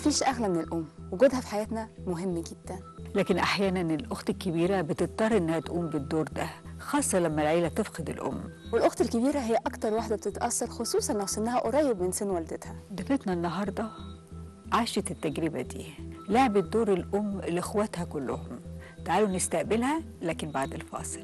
مفيش أغلى من الأم وجودها في حياتنا مهم جدا لكن احيانا الاخت الكبيره بتضطر انها تقوم بالدور ده خاصه لما العيله تفقد الام والأخت الكبيرة هي أكتر واحدة بتتأثر خصوصا لو سنها قريب من سن والدتها ضيفتنا النهارده عاشت التجربه دي لعبت دور الام لاخواتها كلهم تعالوا نستقبلها لكن بعد الفاصل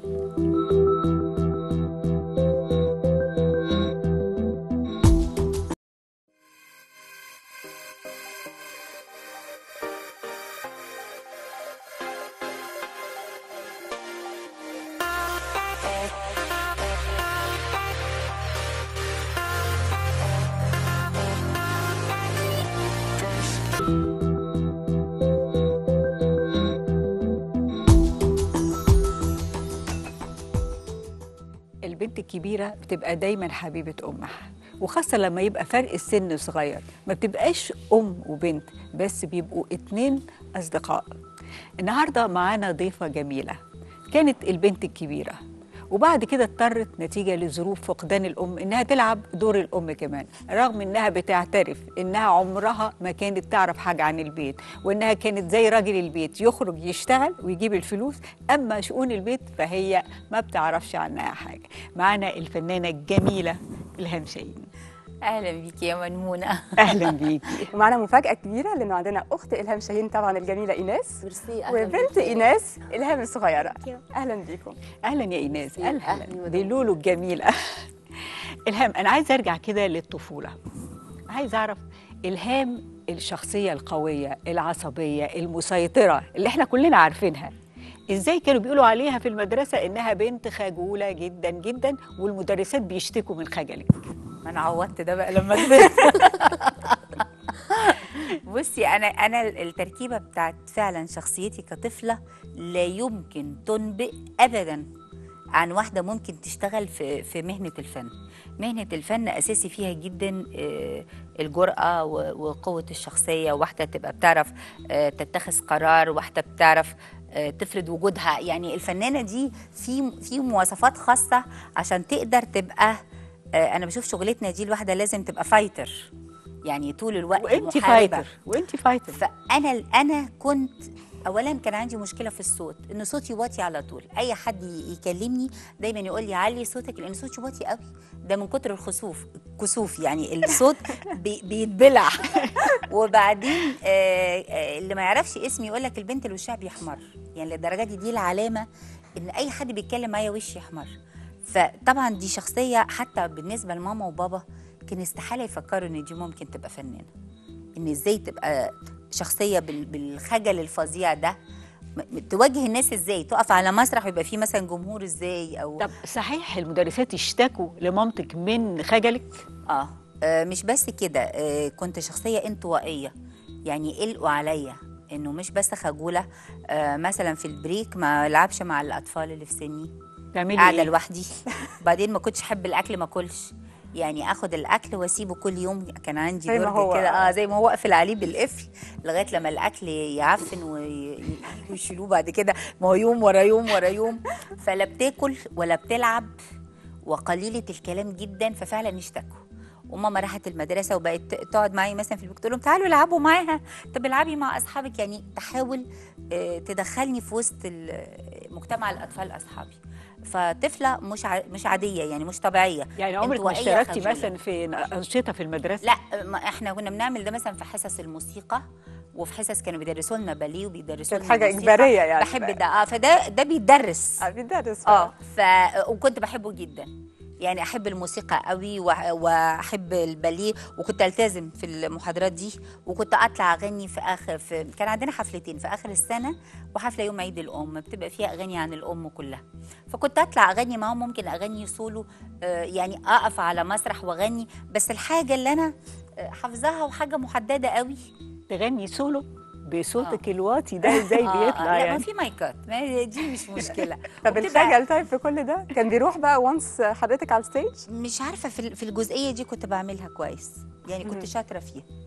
البنت الكبيرة بتبقى دايما حبيبة أمها وخاصة لما يبقى فرق السن صغير ما بتبقاش أم وبنت بس بيبقوا اتنين أصدقاء النهاردة معانا ضيفة جميلة كانت البنت الكبيرة وبعد كده اضطرت نتيجة لظروف فقدان الأم إنها تلعب دور الأم كمان رغم إنها بتعترف إنها عمرها ما كانت تعرف حاجة عن البيت وإنها كانت زي راجل البيت يخرج يشتغل ويجيب الفلوس أما شؤون البيت فهي ما بتعرفش عنها حاجة معانا الفنانة الجميلة إلهام شاهين اهلا بيكي يا منمونه أهلا بيكي ومعنا مفاجأة كبيرة لأنه عندنا أخت إلهام شاهين طبعا الجميلة إيناس ميرسي وبنت إيناس إلهام الصغيرة أهلا بيكم أهلا يا إيناس أهلاً أهلا دي لولو الجميلة إلهام أنا عايزة أرجع كده للطفولة عايزة أعرف إلهام الشخصية القوية العصبية المسيطرة اللي إحنا كلنا عارفينها إزاي كانوا بيقولوا عليها في المدرسة إنها بنت خجولة جدا جدا والمدرسات بيشتكوا من خجلك ما انا عوضت ده بقى لما كبرت بصي انا انا التركيبه بتاعت فعلا شخصيتي كطفله لا يمكن تنبئ ابدا عن واحده ممكن تشتغل في في مهنه الفن مهنه الفن اساسي فيها جدا آه، الجرأه و- وقوه الشخصيه واحده تبقى بتعرف آه، تتخذ قرار واحده بتعرف آه، تفرض وجودها يعني الفنانه دي في في مواصفات خاصه عشان تقدر تبقى آه، انا بشوف شغلتنا دي الواحده لازم تبقى فايتر يعني طول الوقت وأنت محاربة. فايتر وأنت فايتر فانا انا كنت اولا كان عندي مشكله في الصوت ان صوتي واطي على طول اي حد ي- يكلمني دايما يقول لي علي صوتك لان صوتي واطي قوي ده من كتر الخسوف كسوف يعني الصوت بي بيتبلع وبعدين آه آه اللي ما يعرفش اسمي يقول لك البنت اللي وشها بيحمر يعني للدرجه دي دي العلامه ان اي حد بيتكلم معايا وشي يحمر فطبعا دي شخصيه حتى بالنسبه لماما وبابا كان استحاله يفكروا ان دي ممكن تبقى فنانه ان ازاي تبقى شخصيه بال- بالخجل الفظيع ده م- تواجه الناس ازاي تقف على مسرح ويبقى فيه مثلا جمهور ازاي او طب صحيح المدرسات اشتكوا لمامتك من خجلك اه آه، مش بس كده آه، كنت شخصيه انطوائيه يعني قلقوا عليا انه مش بس خجوله آه، مثلا في البريك ما العبش مع الاطفال اللي في سني تعملي قاعده إيه؟ لوحدي بعدين ما كنتش احب الاكل ما اكلش يعني اخد الاكل واسيبه كل يوم كان عندي زي ما درج هو. كده اه زي ما هو اقفل عليه بالقفل لغايه لما الاكل يعفن وي- ويشيلوه بعد كده ما هو يوم ورا يوم ورا يوم فلا بتاكل ولا بتلعب وقليله الكلام جدا ففعلا اشتكوا وماما راحت المدرسه وبقت تقعد معايا مثلا في البيت تقول لهم تعالوا العبوا معاها طب العبي مع اصحابك يعني تحاول آه، تدخلني في وسط ال- مجتمع الاطفال اصحابي فطفله مش ع- مش عاديه يعني مش طبيعيه يعني عمرك ما انطوائية اشتركتي خجولة. مثلا في أنشطة في المدرسة؟ لا ما احنا كنا بنعمل ده مثلا في حصص الموسيقى وفي حصص كانوا بيدرسوا لنا باليه وبيدرسوا كانت لنا حاجة الموسيقى. إجبارية يعني بحب بقى. ده اه فده ده بيتدرس آه، بيدرس اه ف وكنت بحبه جدا يعني احب الموسيقى قوي وأ- واحب الباليه وكنت التزم في المحاضرات دي وكنت اطلع اغني في اخر في كان عندنا حفلتين في اخر السنه وحفله يوم عيد الام بتبقى فيها اغاني عن الام كلها فكنت اطلع اغني معاهم ممكن اغني سولو آه، يعني اقف على مسرح واغني بس الحاجه اللي انا آه، حافظاها وحاجه محدده قوي تغني سولو بصوتك الواطي ده ازاي آه، بيطلع لا ما يعني في مايكات ما دي مش مشكله طب وبتبقى- الخجل طيب في كل ده كان بيروح بقى وانس حضرتك على الستيج مش عارفه في في الجزئيه دي كنت بعملها كويس يعني كنت مهم. شاطره فيها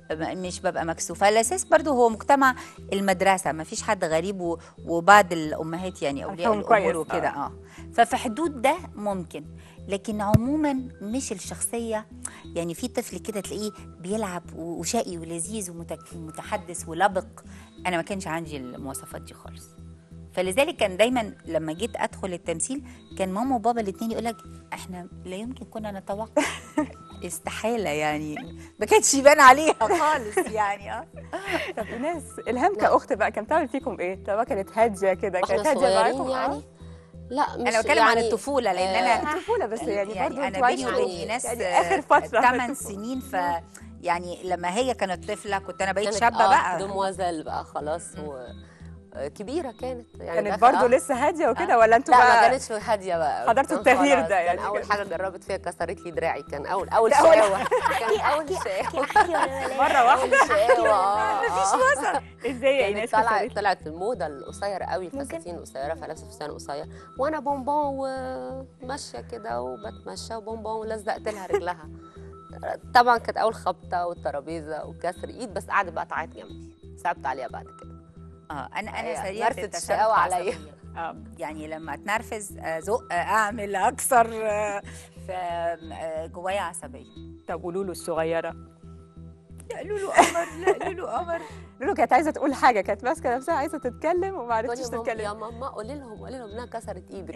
م- مش ببقى مكسوفه على اساس برضو هو مجتمع المدرسه ما فيش حد غريب و- وبعض الامهات يعني اولياء عارفاهم الامور كويس، وكده اه ففي حدود ده ممكن لكن عموما مش الشخصيه يعني في طفل كده تلاقيه بيلعب و- وشقي ولذيذ ومتك- ومتحدث ولبق انا ما كانش عندي المواصفات دي خالص فلذلك كان دايما لما جيت ادخل التمثيل كان ماما وبابا الاثنين يقول لك احنا لا يمكن كنا نتوقع استحاله يعني ما كانش يبان عليها خالص يعني اه طب ايناس الهام كاخت بقى كانت بتعمل فيكم ايه؟ طب كانت هاديه كده واحنا كانت هاديه صغيرين معاكم يعني لا مش انا بتكلم يعني عن الطفوله لان آه، انا طفوله بس يعني, يعني برضه انا انتوا بيني عايشين وبين يعني- ايناس يعني اخر فتره 8 سنين ف يعني لما هي كانت طفله كنت انا بقيت كانت شابه آه بقى دموازيل بقى خلاص و آه، كبيره كانت يعني كانت داخلة- برضه آه. لسه هاديه وكده ولا انتوا لا ما بقى كانتش هاديه بقى حضرتوا كان التغيير خلاص، ده يعني كان اول كده. حاجه جربت فيها كسرت لي دراعي كان اول اول ده أول- شقاوه كان اول شقاوه مره واحده اول شقاوه مفيش ازاي يا كانت ايناس طلعت كسرت؟ طلعت الموضه القصيره قوي الفساتين القصيره فلابسه فستان قصير وانا بونبون وماشيه كده وبتمشى وبونبون ولزقت لها رجلها طبعا كانت اول خبطه والترابيزه وكسر ايد بس قعدت بقى تعيط جنبي صعبت عليها بعد كده اه انا هي انا سريعه مارست التصرف الشقاوة عليا. عصبية. آه. يعني لما اتنرفز ازق اعمل اكسر آه، ف آه، جوايا عصبيه طب ولولو الصغيره لا لولو قمر لا لولو قمر لولو كانت عايزه تقول حاجه كانت ماسكه نفسها عايزه تتكلم وما تقول عرفتش يا ماما تتكلم يا ماما قولي لهم قولي لهم انها كسرت ايدك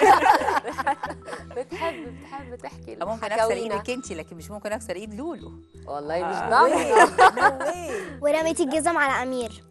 بتحب بتحب تحكي ممكن اكسر حكاوينا. ايدك انت لكن مش ممكن اكسر ايد لولو والله مش آه. ضامنه نو واي ورميت الجزم على امير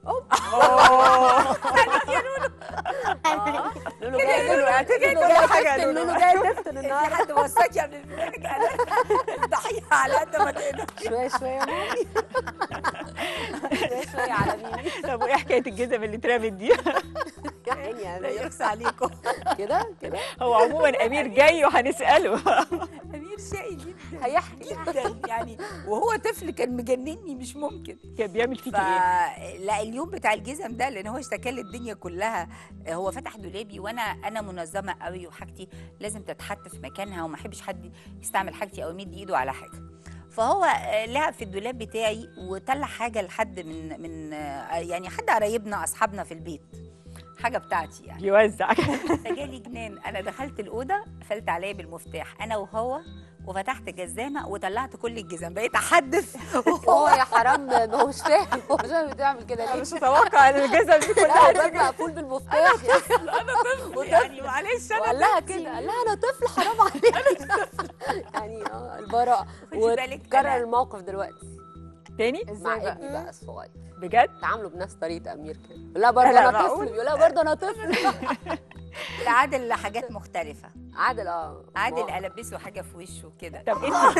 لولو جاي لولو اعتقد لولو كل جاي حاجه تفتن لولو لولو جاي تفتن في النهارده حد وصاك يا ابن البرج الضحيه على قد ما تقدر شويه شويه يا مامي شويه شويه على مين طب وايه حكايه الجزم اللي اترمت دي؟ يا عيني يا لا أمير. يخص عليكم كده كده هو عموما امير جاي وهنساله امير شقي جدا هيحكي جدا يعني وهو طفل كان مجنني مش ممكن كان بيعمل فيكي ايه؟ فلا اليوم بتاع الجزم ده لان هو اشتكى لي الدنيا كلها هو فتح دولابي وانا انا منظمه قوي وحاجتي لازم تتحط في مكانها وما احبش حد يستعمل حاجتي او يمد ايده على حاجه فهو آه، لعب في الدولاب بتاعي وطلع حاجه لحد من من آه، يعني حد قرايبنا اصحابنا في البيت حاجه بتاعتي يعني بيوزع فجالي جنان انا دخلت الاوضه قفلت عليا بالمفتاح انا وهو وفتحت جزامه وطلعت كل الجزم بقيت احدث هو يا حرام ما هو مش فاهم هو مش فاهم بتعمل كده انا ليه مش متوقع ان الجزم دي لا كلها الباب مقفول بالمفتاح يعني معلش وقال لها كده قال لها انا طفل حرام عليك يعني اه البراءه خدي بالك وكرر أنا- الموقف دلوقتي تاني مع ابني بقى الصغير بجد؟ تعاملوا بنفس طريقه امير كده يقول لها برضه لا، انا معقول؟ طفل يقول لها برضه انا طفل عادل حاجات مختلفه عادل اه عادل البسه حاجه في وشه كده طب انت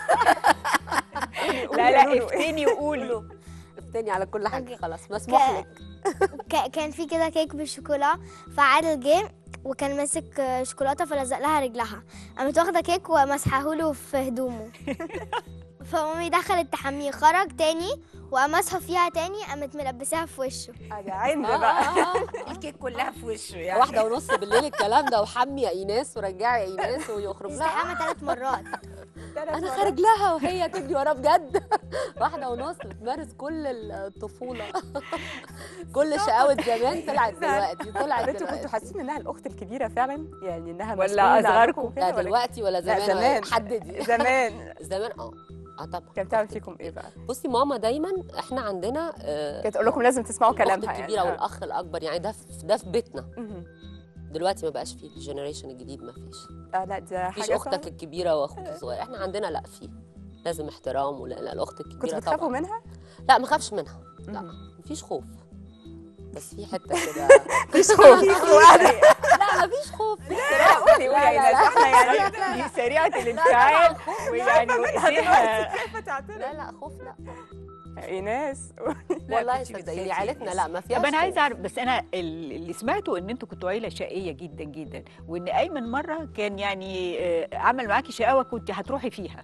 لا لا افتني وقولي افتني على كل حاجه أوكي. خلاص مسموح ك- لك ك- كان في كده كيك بالشوكولا فعادل جه وكان ماسك آه، شوكولاته فلزق لها رجلها قامت واخده كيك ومسحه له في هدومه فمامي دخلت تحميه خرج تاني وقام مسحه فيها تاني قامت ملبساها في وشه انا عند آه، بقى آه، آه. الكيك كلها في وشه يعني واحدة ونص بالليل الكلام ده وحمي يا ايناس ورجعي يا ايناس ويخرج لها استحمى ثلاث مرات انا خارج لها وهي تجري وراه بجد واحدة ونص بتمارس كل الطفولة كل شقاوة زمان طلعت دلوقتي طلعت انتوا كنتوا دلوقتي حاسين انها الاخت الكبيره فعلا يعني انها ولا مسؤولة أصغركم؟ عنكم كده لا ولا- دلوقتي ولا لا، زمان زمان. حددي زمان زمان اه اه طبعا كانت بتعمل فيكم ايه بقى؟ بصي ماما دايما احنا عندنا آه، كانت تقول لكم لازم تسمعوا الأخت كلامها يعني الكبيرة آه. والاخ الاكبر يعني ده في ده في بيتنا مهم. دلوقتي ما بقاش فيه الجنريشن الجديد ما فيش اه لا ده مفيش حاجه اختك صعبة. الكبيره واخوك الصغير احنا عندنا لا في لازم احترام ولا لا الاخت كنتوا الكبيره بتخافوا طبعا منها؟ لا ما خافش منها لا مهم. مفيش خوف بس في حته كده مفيش خوف لا مفيش خوف في احترام. قولي قولي لا، يا لا، ناس احنا لا، يعني دي سريعه الانفعال ويعني وايديها لا لا خوف لا ايناس والله كنتي صدقيني بتخافي. عيلتنا لا ما فيهاش طب انا خوف. عايزه اعرف بس انا ال- اللي سمعته ان انتوا كنتوا عيله شقيه جدا جدا وان ايمن مره كان يعني آه، عمل معاكي شقاوه كنت هتروحي فيها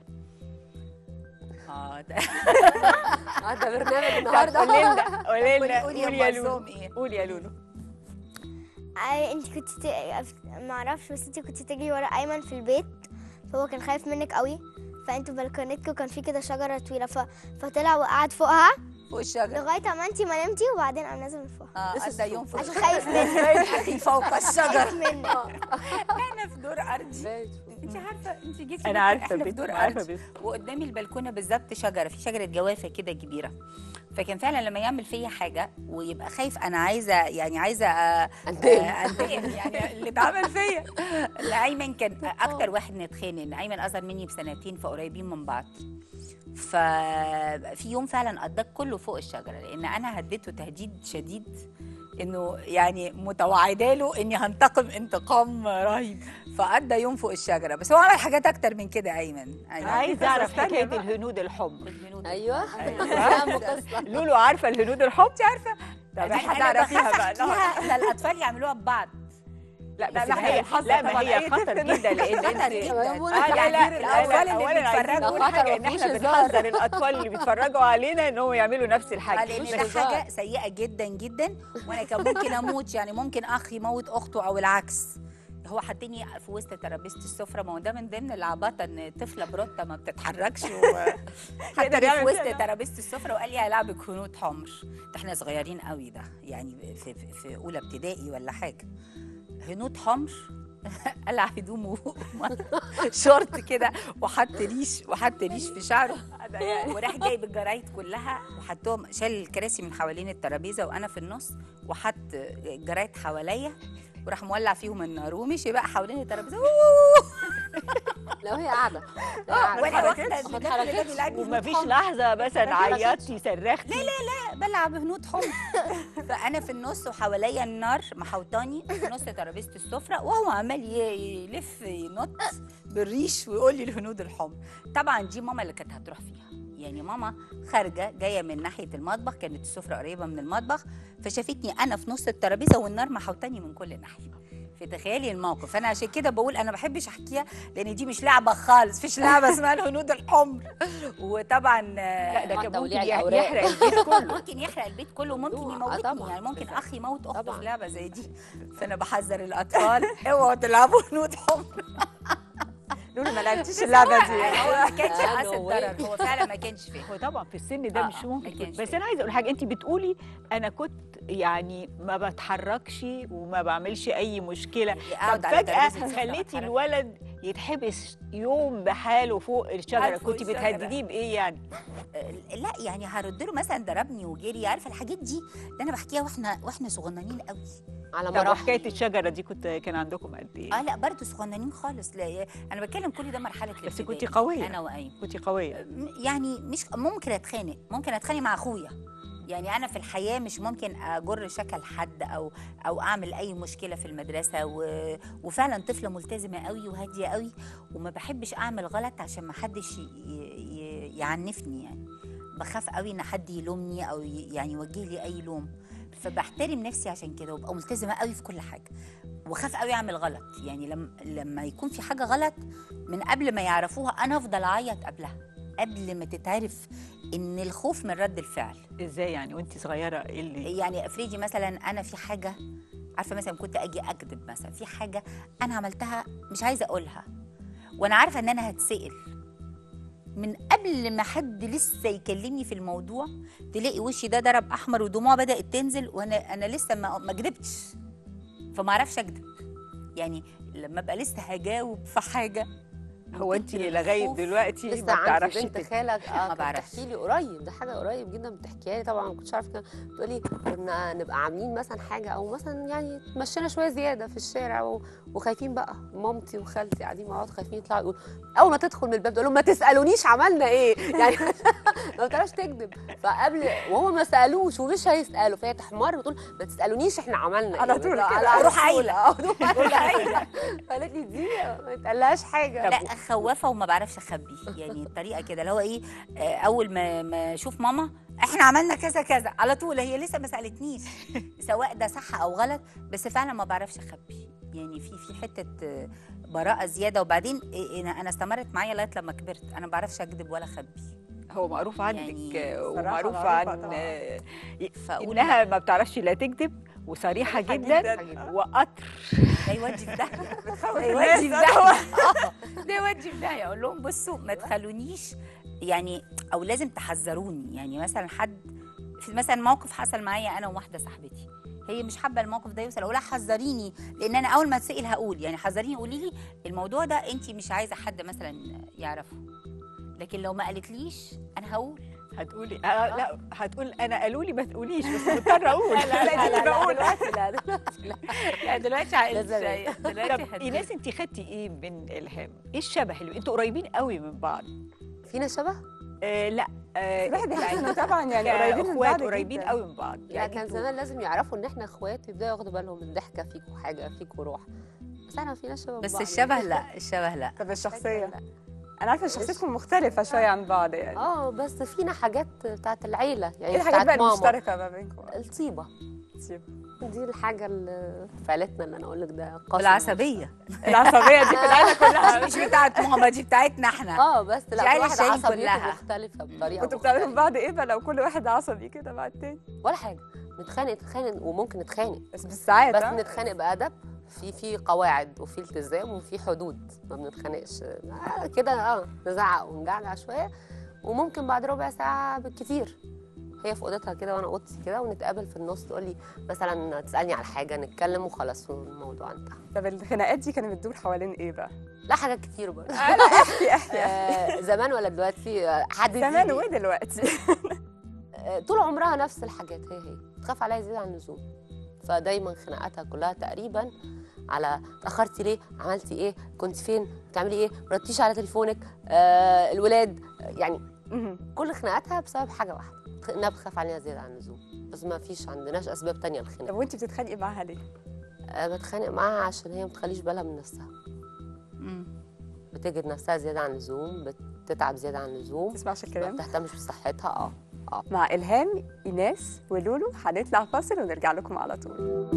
اه ده اه ده برنامج النهارده قولي لنا قولي لنا قولي قولي يا يا لولو مرسوم ايه قولي يا لولو آه، انت كنت ت... ما اعرفش بس انت كنت تجري ورا ايمن في البيت فهو كان خايف منك قوي فانتوا بلكونتكم كان في كده شجره طويله ف... فطلع وقعد فوقها فوق الشجره لغايه ما انتي ما نمتي وبعدين قام نازل من فوقها اه قضى يوم فوق عشان خايف مني فوق الشجر مني احنا في دور ارضي انت عارفه انت جيتي انا عارفه احنا في بيت دور عارفه ارضي بيت وقدامي البلكونه بالظبط شجره في شجره جوافه كده كبيره فكان فعلا لما يعمل فيا حاجه ويبقى خايف انا عايزه يعني عايزه آه، انتقم. آه، انتقم يعني اللي اتعمل فيا لا ايمن كان اكتر واحد نتخانق إن ايمن اصغر مني بسنتين فقريبين من بعض ففي يوم فعلا قضاك كله فوق الشجره لان انا هديته تهديد شديد انه يعني متوعده له اني هنتقم انتقام رهيب فقضى يوم فوق الشجره بس هو عمل حاجات اكتر من كده ايمن انا عايز اعرف حكايه الهنود الحمر ايوه أيوة. أهم قصة. لولو عارفه الهنود الحمر انت عارفه طب يعني احنا انا تعرفيها بخاف بقى لا احكيها للاطفال يعملوا ببعض لا لا، بس لا، ما هي الحظ لا ما طبعاً هي أي خطر طفل جدا لان خطر انت جدا بقول آه، لا لا يعني الأطفال اللي أولاً عايزين بيتفرجوا نقول خطر حاجه ان ومفيش احنا هزار. بنحذر الاطفال اللي بيتفرجوا علينا ان هم يعملوا نفس الحاجه لان مش ده هزار. حاجه سيئه جدا جدا وانا كان ممكن اموت يعني ممكن اخ يموت اخته او العكس هو حطني في وسط ترابيزه السفره ما هو ده من ضمن العباطه ان طفله بروته ما بتتحركش حطني في يعمل وسط كده. ترابيزه السفره وقال لي هلعبك هنود حمر ده احنا صغيرين قوي ده يعني في, في, في اولى ابتدائي ولا حاجه هنود حمر قلع هدومه شورت كده وحط ريش وحط ريش في شعره وراح جايب الجرايد كلها وحطهم شال الكراسي من حوالين الترابيزه وانا في النص وحط الجرايد حواليا وراح مولع فيهم النار ومشي بقى حوالين الترابيزه لو هي قاعده لو هي آه، وانا قاعدة. واخده ما الباب اتحركتش. ده بيلعب ومفيش لحظه مثلا عيطتي صرختي لا لا بلعب هنود حمر فانا في النص وحواليا النار محوطاني في نص ترابيزه السفره وهو عمال ي- يلف ينط بالريش ويقول لي الهنود الحمر طبعا دي ماما اللي كانت هتروح فيها يعني ماما خارجه جايه من ناحيه المطبخ كانت السفره قريبه من المطبخ فشافتني انا في نص الترابيزه والنار محوطاني من كل ناحيه فتخيلي الموقف انا عشان كده بقول انا ما بحبش احكيها لان دي مش لعبه خالص فيش لعبه اسمها الهنود الحمر وطبعا لا ده مع كان ممكن توليع يح- الأوراق. يحرق البيت كله ممكن يحرق البيت كله وممكن آه، يموتني طبعاً. يعني ممكن اخ يموت اخته طبعاً. في لعبه زي دي فانا بحذر الاطفال اوعوا تلعبوا هنود حمر لولو ما لعبتيش اللعبه دي هو ما كانش آه، قاصد no way. ضرر هو فعلا ما كانش فاهم هو طبعا في السن ده آه، مش آه، ممكن ما كانش بس فيه. انا عايزه اقول حاجه انت بتقولي انا كنت يعني ما بتحركش وما بعملش اي مشكله اقعد طب على فجاه ترابيزة السفرة خليتي وأتحرك. الولد يتحبس يوم بحاله فوق الشجره قاعد فوق كنت الشجرة. بتهدديه بايه يعني آه، لا يعني هرد له مثلا ضربني وجري عارفه الحاجات دي ده انا بحكيها واحنا واحنا صغننين قوي على طب مراحل وحكايه الشجره دي كنت كان عندكم قد ايه اه لا برضه صغننين خالص لا انا بتكلم كل ده مرحله بس الابتدائي. كنتي قوية. انا وايمن كنت قويه يعني مش ممكن اتخانق ممكن اتخانق مع اخويا يعني انا في الحياه مش ممكن اجر شكل حد او او اعمل اي مشكله في المدرسه و... وفعلا طفله ملتزمه قوي وهاديه قوي وما بحبش اعمل غلط عشان ما حدش ي... ي... يعنفني يعني بخاف قوي ان حد يلومني او ي... يعني يوجه لي اي لوم فبحترم نفسي عشان كده وببقى ملتزمه قوي في كل حاجه وخاف قوي اعمل غلط يعني لما لما يكون في حاجه غلط من قبل ما يعرفوها انا افضل اعيط قبلها قبل ما تتعرف ان الخوف من رد الفعل ازاي يعني وانت صغيره ايه اللي يعني افرضي مثلا انا في حاجه عارفه مثلا كنت اجي اكذب مثلا في حاجه انا عملتها مش عايزه اقولها وانا عارفه ان انا هتسال من قبل ما حد لسه يكلمني في الموضوع تلاقي وشي ده ضرب احمر ودموع بدات تنزل وانا انا لسه ما ما كدبتش فما اعرفش اكذب يعني لما ابقى لسه هجاوب في حاجه هو من انت كتر لغايه الخوف دلوقتي لسه ما عندي بتعرفش بنت تك- خالك اه ما كانت بعرفش. بتحكي لي قريب ده حاجه قريب جدا بتحكيها لي طبعا ما كنتش عارفه كده بتقولي كنا نبقى عاملين مثلا حاجه او مثلا يعني تمشينا شويه زياده في الشارع و... وخايفين بقى مامتي وخالتي قاعدين مع بعض خايفين يطلعوا يقولوا اول ما تدخل من الباب تقول لهم ما تسالونيش عملنا ايه يعني ما بتعرفش تكذب فقبل وهم ما سالوش ومش هيسالوا فهي تحمر وتقول ما تسالونيش احنا عملنا على ايه طول على- كده. على أروح طول. قايلة. آه، أروح قايلة. قالت لي دي ما يتقالهاش حاجه لا خوافه وما بعرفش اخبي يعني الطريقه كده اللي هو ايه آه، اول ما ما اشوف ماما احنا عملنا كذا كذا على طول هي لسه ما سالتنيش سواء ده صح او غلط بس فعلا ما بعرفش اخبي يعني في في حته آه، براءه زياده وبعدين إيه، انا انا استمرت معايا لغايه لما كبرت انا ما بعرفش اكذب ولا اخبي هو معروف عنك يعني آه، صراحة ومعروف معروفة عن طبعاً. آه، فاقول انها ما بتعرفش لا تكذب وصريحه صريحة جدا جداً. وقطر ده يودي في ده بتخوف ده يودي في الناس ده آه، ده يودي تودي في داهيه اقول لهم بصوا ما تخلونيش يعني او لازم تحذروني يعني مثلا حد في مثلا موقف حصل معايا انا وواحده صاحبتي هي مش حابه الموقف ده يوصل اقول لها حذريني لان انا اول ما اتسال هقول يعني حذريني قولي لي الموضوع ده انت مش عايزه حد مثلا يعرفه لكن لو ما قالتليش انا هقول هتقولي آه لا هتقول انا قالوا لي ما تقوليش بس مضطره اقول لا لا لا بقول دلوقتي لا دلوقتي لا لا دلوقتي عقلت لازم. شويه دلوقتي طب هديت. ايناس انت خدتي ايه من الهام؟ ايه الشبه اللي انتوا قريبين قوي من بعض؟ فينا شبه آه لا آه الواحد بيحس انه طبعا يعني يعني قريبين من اخوات بعض قريبين جداً. قوي من بعض لا يعني كان انتوا- زمان لازم يعرفوا ان احنا اخوات ويبداوا ياخدوا بالهم من ضحكه فيكوا حاجه فيكوا روح بس احنا فينا شبه بس بعض الشبه لا الشبه لا طب الشخصيه لا. انا عارفه شخصيتكم مختلفه شويه عن بعض يعني اه بس فينا حاجات بتاعت العيله يعني ايه الحاجات بتاعت بقى ماما المشتركه ما بينكم الطيبه طيب. دي الحاجه اللي في عيلتنا اللي انا اقول لك ده قاسم والعصبيه العصبيه دي في العيله كلها مش بتاعت ماما دي بتاعتنا احنا اه بس دي لا كل عيلة واحد الشاهين عصبيته كلها. مختلفه بطريقه كنتوا بتعملوا في مختلفة. بعض ايه بقى لو كل واحد عصبي كده مع التاني ولا حاجه نتخانق نتخانق وممكن نتخانق بس بالساعات بس ها؟ نتخانق بادب في في قواعد وفي التزام وفي حدود ما بنتخانقش آه كده اه نزعق ونجعجع شويه وممكن بعد ربع ساعه بالكتير هي في اوضتها كده وانا اوضتي كده ونتقابل في النص تقول لي مثلا تسالني على حاجه نتكلم وخلاص الموضوع انتهى طب الخناقات دي كانت بتدور حوالين ايه بقى؟ لا حاجات كتير برضه احكي احكي آه زمان ولا دلوقتي آه، حد زمان يزيد- ودلوقتي آه، طول عمرها نفس الحاجات هي هي تخاف عليها زياده عن اللزوم فدايما خناقاتها كلها تقريبا على اتاخرتي ليه عملتي ايه كنت فين بتعملي ايه ما ردتيش على تليفونك آه الولاد آه، يعني مهم. كل خناقاتها بسبب حاجه واحده تخ- انها بتخاف علينا زياده عن اللزوم بس ما فيش عندناش اسباب تانية طب للخناق وانت بتتخانقي معاها ليه؟ أه بتخانق معاها عشان هي ما بتخليش بالها من نفسها بتجد نفسها زياده عن اللزوم بتتعب زياده عن اللزوم ما تسمعش ما الكلام؟ بتهتمش بصحتها اه اه مع الهام ايناس ولولو هنطلع فاصل ونرجع لكم على طول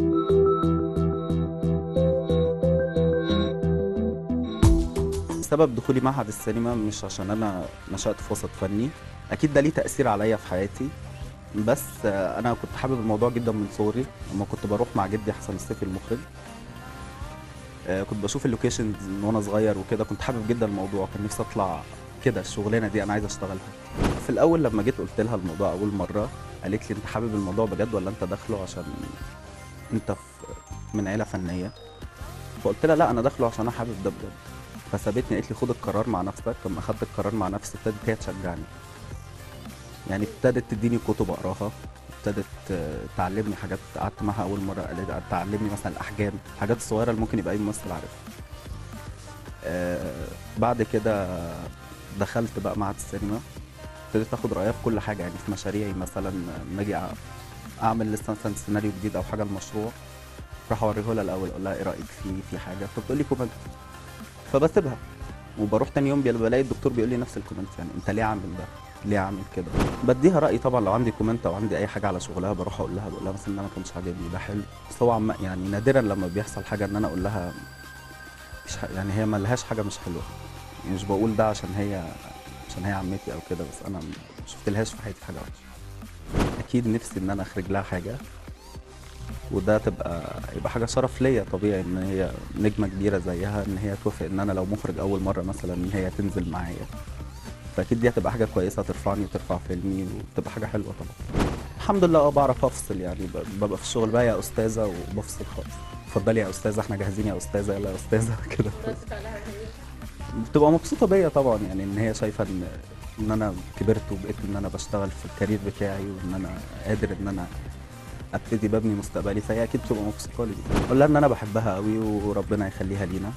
سبب دخولي معهد السينما مش عشان انا نشأت في وسط فني اكيد ده ليه تأثير عليا في حياتي بس آه، انا كنت حابب الموضوع جدا من صغري لما كنت بروح مع جدي حسن السيفي المخرج آه، كنت بشوف اللوكيشنز من وانا صغير وكده كنت حابب جدا الموضوع كان نفسي اطلع كده الشغلانه دي انا عايز اشتغلها في الاول لما جيت قلت لها الموضوع اول مره قالت لي انت حابب الموضوع بجد ولا انت داخله عشان انت في من عيله فنيه فقلت لها لا انا داخله عشان انا حابب ده بجد فسابتني قالت لي خد القرار مع نفسك لما اخدت القرار مع نفسي ابتدت هي تشجعني يعني ابتدت تديني كتب اقراها ابتدت آه، تعلمني حاجات قعدت معاها اول مره قالت تعلمني مثلا الاحجام الحاجات الصغيره اللي ممكن يبقى اي ممثل عارفها آه، بعد كده دخلت بقى معهد السينما ابتديت اخد رايها في كل حاجه يعني في مشاريعي مثلا لما اجي أع- اعمل لسه مثلا سيناريو جديد او حاجه لمشروع راح اوريه لها الاول اقول لها ايه رايك فيه في حاجه فبتقول لي كومنت فبسيبها وبروح تاني يوم بيل- بلاقي الدكتور بيقول لي نفس الكومنت يعني انت ليه عامل ده؟ ليه عامل كده؟ بديها رايي طبعا لو عندي كومنت او عندي اي حاجه على شغلها بروح اقول لها بقول لها مثلا ان انا ما كانش عاجبني ده حلو بس هو عم يعني نادرا لما بيحصل حاجه ان انا اقول لها مش ح... يعني هي ما لهاش حاجه مش حلوه يعني مش بقول ده عشان هي عشان هي عمتي او كده بس انا ما شفت لهاش في حياتي حاجه وحشه اكيد نفسي ان انا اخرج لها حاجه وده تبقى يبقى حاجه شرف ليا طبيعي ان هي نجمه كبيره زيها ان هي توافق ان انا لو مخرج اول مره مثلا ان هي تنزل معايا فاكيد دي هتبقى حاجه كويسه ترفعني وترفع فيلمي وتبقى حاجه حلوه طبعا الحمد لله اه بعرف افصل يعني ب- ببقى في الشغل بقى يا استاذه وبفصل خالص اتفضلي يا استاذه احنا جاهزين يا استاذه يلا يا استاذه كده بتبقى مبسوطه بيا طبعا يعني ان هي شايفه ان ان انا كبرت وبقيت ان انا بشتغل في الكارير بتاعي وان انا قادر ان انا ابتدي ببني مستقبلي فهي اكيد بتبقى مبسوطه لي اقول لها ان انا بحبها قوي وربنا يخليها لينا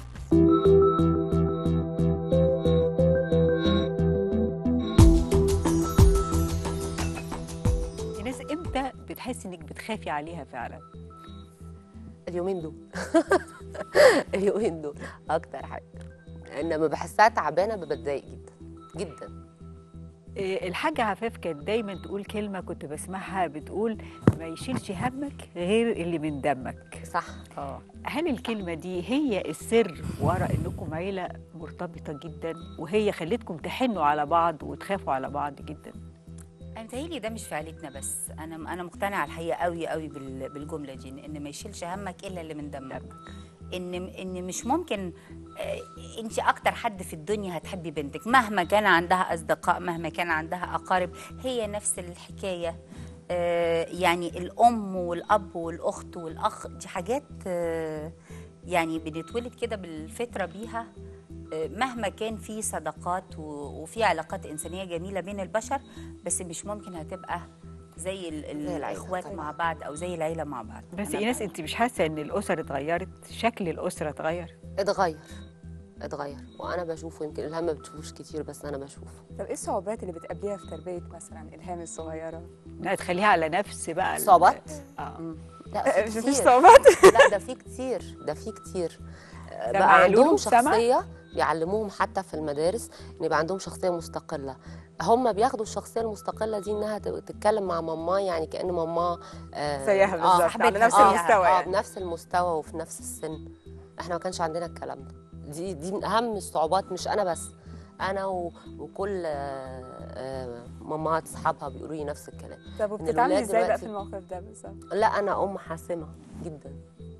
الناس امتى بتحسي انك بتخافي عليها فعلا اليومين دول اليومين دول اكتر حاجه انما بحسها تعبانه بتضايق جدا جدا إيه، الحاجة عفاف كانت دايما تقول كلمة كنت بسمعها بتقول ما يشيلش همك غير اللي من دمك صح اه هل الكلمة دي هي السر ورا انكم عيلة مرتبطة جدا وهي خلتكم تحنوا على بعض وتخافوا على بعض جدا انا متهيألي ده مش في عيلتنا بس انا انا مقتنعه الحقيقه قوي قوي بال- بالجمله دي ان ما يشيلش همك الا اللي من دمك ان ان مش ممكن انت اكتر حد في الدنيا هتحبي بنتك مهما كان عندها اصدقاء مهما كان عندها اقارب هي نفس الحكايه آه، يعني الام والاب والاخت والاخ دي حاجات آه، يعني بنتولد كده بالفطره بيها آه، مهما كان في صداقات و- وفي علاقات انسانيه جميله بين البشر بس مش ممكن هتبقى زي ال- ال- زي العيلة الاخوات طبعاً. مع بعض او زي العيله مع بعض بس أنا ايناس انت مش حاسه ان الاسر اتغيرت شكل الاسره اتغير اتغير اتغير وانا بشوفه يمكن الهام ما بتشوفوش كتير بس انا بشوفه طب ايه الصعوبات اللي بتقابليها في تربيه مثلا الهام الصغيره انها تخليها على نفس بقى ال- صعوبات اه لا في مفيش كتير صعوبات لا ده في كتير ده في كتير آه، سمع بقى يا لولو، عندهم سمع؟ شخصيه بيعلموهم حتى في المدارس ان يبقى عندهم شخصيه مستقله هم بياخدوا الشخصيه المستقله دي انها ت- تتكلم مع ماما يعني كان ماما آه زيها بالظبط على صاحبتها نفس زيها. المستوى اه يعني بنفس المستوى وفي نفس السن احنا ما كانش عندنا الكلام ده دي دي من اهم الصعوبات مش انا بس انا و... وكل آه، آه، مامات اصحابها بيقولوا لي نفس الكلام طب وبتتعاملي الولاد ازاي بقى دلوقتي- في الموقف ده بالظبط لا انا ام حاسمه جدا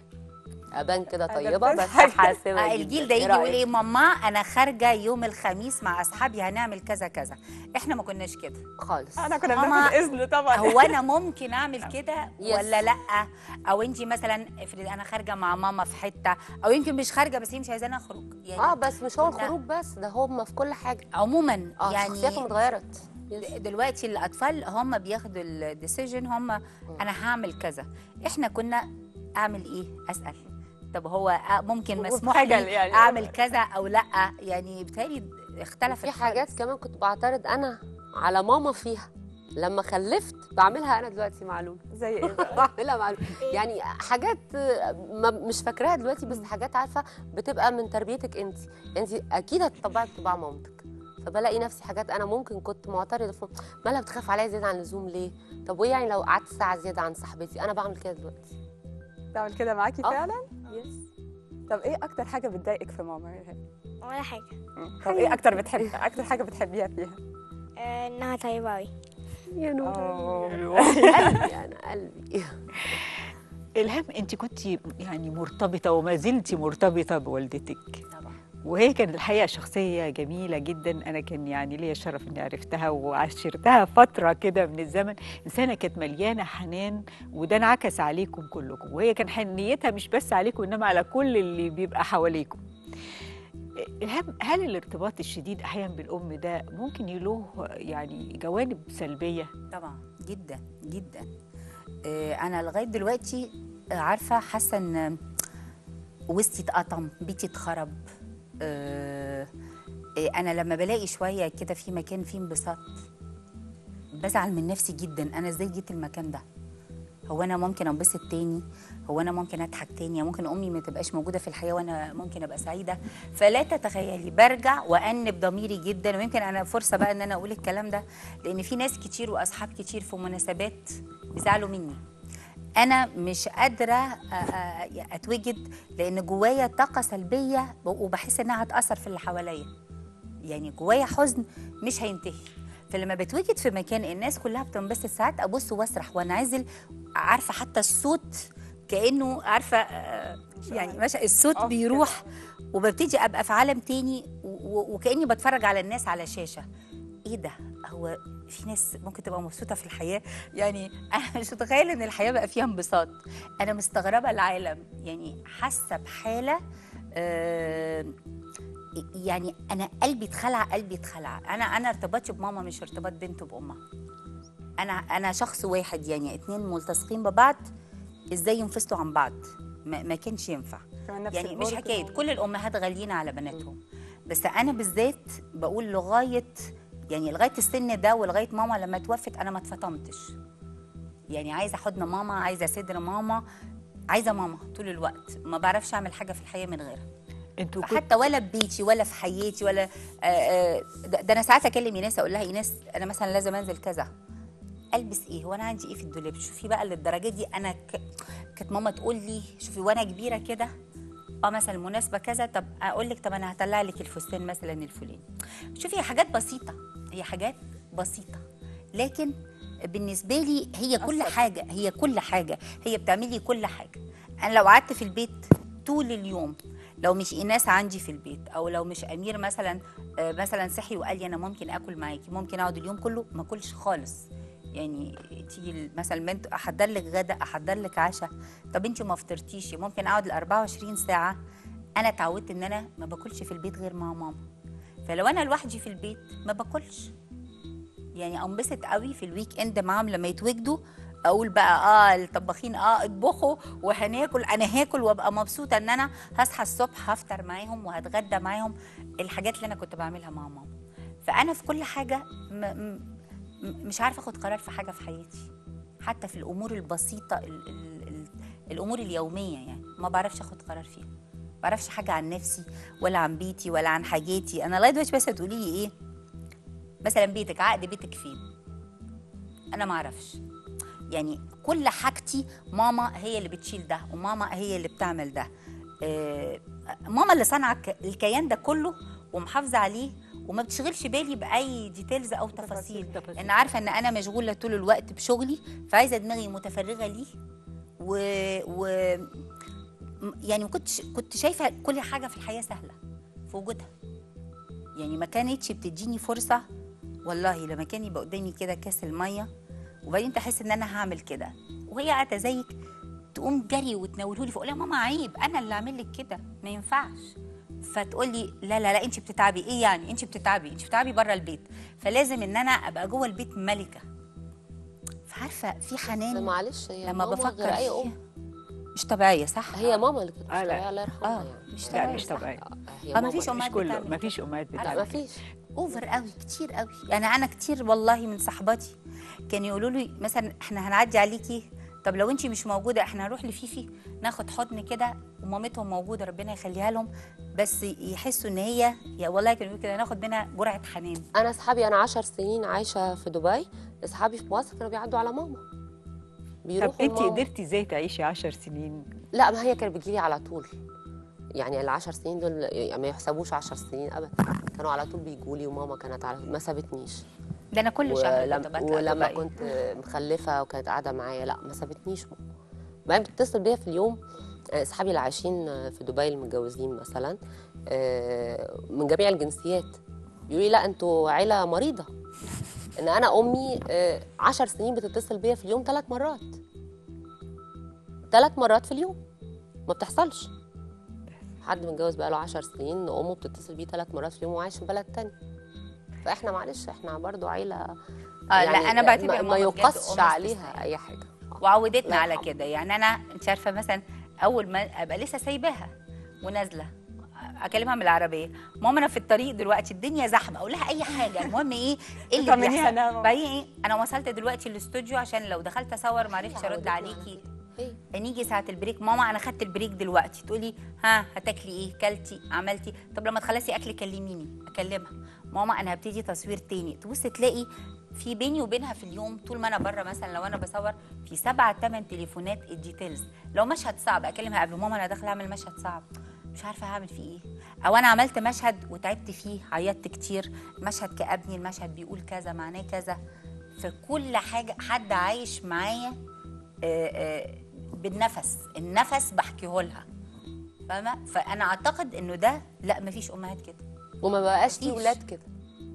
ابان كده أنا طيبه بس بضحك. حاسمه آه، جداً. الجيل ده إيه يجي يقول رأيك؟ ايه ماما انا خارجه يوم الخميس مع اصحابي هنعمل كذا كذا احنا ما كناش كده خالص احنا كنا ماما- بناخد اذن طبعا هو انا ممكن اعمل كده يس. ولا لا او انت مثلا افرض انا خارجه مع ماما في حته او يمكن مش خارجه بس هي مش عايزاني اخرج يعني اه بس مش هو كنا- الخروج بس ده هم في كل حاجه عموما اه يعني شخصياتهم اتغيرت يس. دلوقتي الاطفال هم بياخدوا الديسيجن هم انا هعمل كذا احنا كنا اعمل ايه اسال طب هو آه، ممكن مسموح وبخجل لي يعني. اعمل كذا او لا يعني بالتالي اختلفت في حاجات كمان كنت بعترض انا على ماما فيها لما خلفت بعملها انا دلوقتي مع لولو زي ايه بقى؟ بعملها مع لولو يعني حاجات آه، ما مش فاكراها دلوقتي بس حاجات عارفه بتبقى من تربيتك انت انت اكيد هتطبعي بطباع مامتك فبلاقي نفسي حاجات انا ممكن كنت معترضه في مالها بتخاف عليا زياده عن اللزوم ليه طب وايه يعني لو قعدت ساعه زياده عن صاحبتي انا بعمل كده دلوقتي تعمل كده معاكي آه. فعلا يس طب ايه اكتر حاجه بتضايقك في ماما يا إلهام؟ ولا حاجة طب ايه اكتر بتحب اكتر حاجه بتحبيها فيها آه، انها طيبة اوي يا نور أوه. قلبي انا قلبي الهام انت كنت يعني مرتبطه وما زلتي مرتبطه بوالدتك طبعا وهي كانت الحقيقه شخصيه جميله جدا انا كان يعني ليا الشرف اني عرفتها وعشرتها فتره كده من الزمن انسانه كانت مليانه حنان وده انعكس عليكم كلكم وهي كان حنيتها مش بس عليكم انما على كل اللي بيبقى حواليكم الهام هل الارتباط الشديد احيانا بالام ده ممكن له يعني جوانب سلبيه طبعا جدا جدا آه، انا لغايه دلوقتي آه، عارفه حاسه ان وسطي اتقطم بيتي اتخرب آه، آه، انا لما بلاقي شويه كده في مكان فيه انبساط بزعل من نفسي جدا انا ازاي جيت المكان ده هو انا ممكن انبسط تاني هو انا ممكن اضحك تاني ممكن امي ما تبقاش موجوده في الحياه وانا ممكن ابقى سعيده فلا تتخيلي برجع وانب ضميري جدا ويمكن انا فرصه بقى ان انا اقول الكلام ده لان في ناس كتير واصحاب كتير في مناسبات بيزعلوا مني انا مش قادره أ- أ- اتوجد لان جوايا طاقه سلبيه وبحس انها هتاثر في اللي حواليا يعني جوايا حزن مش هينتهي فلما بتوجد في مكان الناس كلها بتنبسط ساعات ابص واسرح وانعزل عارفه حتى الصوت كانه عارفه آه، يعني ماشي الصوت أوف بيروح وببتدي ابقى في عالم تاني و- و- وكاني بتفرج على الناس على شاشه ايه ده هو في ناس ممكن تبقى مبسوطه في الحياه يعني انا مش متخيله ان الحياه بقى فيها انبساط انا مستغربه العالم يعني حاسه بحاله آه يعني انا قلبي اتخلع قلبي اتخلع انا انا ارتباطي بماما مش ارتباط بنت بامها انا انا شخص واحد يعني اتنين ملتصقين ببعض ازاي ينفصلوا عن بعض ما, ما كانش ينفع كمان نفس يعني مش البرج حكايه و- كل الامهات غاليين على بناتهم بس انا بالذات بقول لغايه يعني لغايه السن ده ولغايه ماما لما توفت انا ما اتفطمتش يعني عايزه حضن ماما عايزه صدر ماما عايزه ماما طول الوقت ما بعرفش اعمل حاجه في الحياه من غيرها انتوا كنتوا حتى ولا في بيتي ولا في حياتي ولا آه، آه، ده ده انا ساعات اكلم ايناس اقول لها ايناس انا مثلا لازم انزل كذا البس ايه وانا عندي ايه في الدولاب شوفي بقى للدرجه دي انا ك... كانت ماما تقول لي شوفي وانا كبيره كده اه مثلا المناسبه كذا طب اقول لك طب انا هطلع لك الفستان مثلا الفلاني شوفي هي حاجات بسيطه هي حاجات بسيطه لكن بالنسبه لي هي كل حاجه هي كل حاجه هي بتعمل لي كل حاجه انا لو قعدت في البيت طول اليوم لو مش ايناس عندي في البيت او لو مش امير مثلا آه، مثلا صحي وقال لي انا ممكن اكل معاكي ممكن اقعد اليوم كله ما اكلش خالص يعني تيجي ال- مثلا البنت احضر لك غدا احضر لك عشاء طب انت ما فطرتيش ممكن اقعد ال 24 ساعه انا اتعودت ان انا ما باكلش في البيت غير مع ماما فلو انا لوحدي في البيت ما باكلش يعني انبسط قوي في الويك اند معاهم لما يتوجدوا اقول بقى اه الطباخين اه اطبخوا وهناكل انا هاكل وابقى مبسوطه ان انا هصحى الصبح هفطر معاهم وهتغدى معاهم الحاجات اللي انا كنت بعملها مع ماما فانا في كل حاجه م م م- مش عارفه اخد قرار في حاجه في حياتي حتى في الامور البسيطه ال ال ال الامور اليوميه يعني ما بعرفش اخد قرار فيها ما بعرفش حاجه عن نفسي ولا عن بيتي ولا عن حاجاتي انا لغايه دلوقتي بس تقولي لي ايه مثلا بيتك عقد بيتك فين انا ما اعرفش يعني كل حاجتي ماما هي اللي بتشيل ده وماما هي اللي بتعمل ده آه، ماما اللي صنع الك- الكيان ده كله ومحافظه عليه وما بتشغلش بالي باي ديتيلز او تفاصيل تفاصيل. لان عارفه ان انا مشغوله طول الوقت بشغلي فعايزه دماغي متفرغه ليه و, و... م- يعني كنت كنت شايفه كل حاجه في الحياه سهله في وجودها يعني ما كانتش بتديني فرصه والله لما كان يبقى قدامي كده كاس الميه وبعدين تحس ان انا هعمل كده وهي قاعده زيك تقوم جري وتناولهولي فاقول لها ماما عيب انا اللي اعمل لك كده ما ينفعش فتقول لي لا لا لا انت بتتعبي ايه يعني انت بتتعبي انت بتتعبي بره البيت فلازم ان انا ابقى جوه البيت ملكه فعارفه في بس حنان معلش هي لما ماما بفكر غير اي فيها ام مش طبيعيه صح هي ماما اللي كانت مش آه، لا. طبيعيه الله يرحمها اه يعني مش لا طبيعيه مش صح؟ طبيعي هي اه ما ماما فيش اللي- امهات مش كله بتعمل ما فيش امهات لا بتعمل ما كده. فيش اوفر قوي كتير قوي يعني انا كتير والله من صحباتي كانوا يقولوا لي مثلا احنا هنعدي عليكي طب لو انت مش موجوده احنا هنروح لفيفي ناخد حضن كده ومامتهم موجوده ربنا يخليها لهم بس يحسوا ان هي يا والله كانوا يقولوا كده ناخد منها جرعه حنان انا اصحابي انا 10 سنين عايشه في دبي اصحابي في مصر كانوا بيعدوا على ماما طب بيروحوا انت لماما. قدرتي ازاي تعيشي 10 سنين لا ما هي كانت بتجيلي على طول يعني العشر سنين دول يعني ما يحسبوش عشر سنين ابدا كانوا على طول بيجوا لي وماما كانت على ما سابتنيش ده انا كل شهر ولم كنت بطلع ولما دبي. كنت مخلفه وكانت قاعده معايا لا ما سابتنيش ماما بعدين بتتصل بيا في اليوم آه، اصحابي اللي عايشين في دبي المتجوزين مثلا آه، من جميع الجنسيات يقولوا لي لا انتوا عيله مريضه ان انا امي آه، عشر سنين بتتصل بيا في اليوم ثلاث مرات ثلاث مرات في اليوم ما بتحصلش حد متجوز بقاله عشر سنين ان امه بتتصل بيه ثلاث مرات في اليوم وعايش في بلد تاني فاحنا معلش احنا برضو عيله اه لا انا بعتبر ما, ما ماما بجد يقصش أم عليها استثنائية. اي حاجه وعودتنا الله على يرحمها. كده يعني انا انت عارفه مثلا اول ما ابقى لسه سايباها ونازله اكلمها من العربيه ماما انا في الطريق دلوقتي الدنيا زحمه اقول لها اي حاجه المهم ايه ايه اللي طمنيها بيحصل إنها موجودة. بعدين ايه انا وصلت دلوقتي الاستوديو عشان لو دخلت اصور ما عرفتش ارد عودتنا على عليكي إيه؟ نيجي ساعه البريك ماما انا خدت البريك دلوقتي تقولي ها هتاكلي ايه كلتي عملتي طب لما تخلصي اكل كلميني اكلمها ماما انا هبتدي تصوير تاني تبص تلاقي في بيني وبينها في اليوم طول ما انا بره مثلا لو انا بصور في سبعة ثمان تليفونات الديتيلز لو مشهد صعب اكلمها قبل ماما انا داخله اعمل مشهد صعب مش عارفه هعمل فيه ايه او انا عملت مشهد وتعبت فيه عيطت كتير المشهد كابني المشهد بيقول كذا معناه كذا في كل حاجه حد عايش معايا آه، آه، بالنفس النفس بحكيه لها فاهمه فانا اعتقد انه ده لا مفيش امهات كده وما بقاش في مفيش. ولاد كده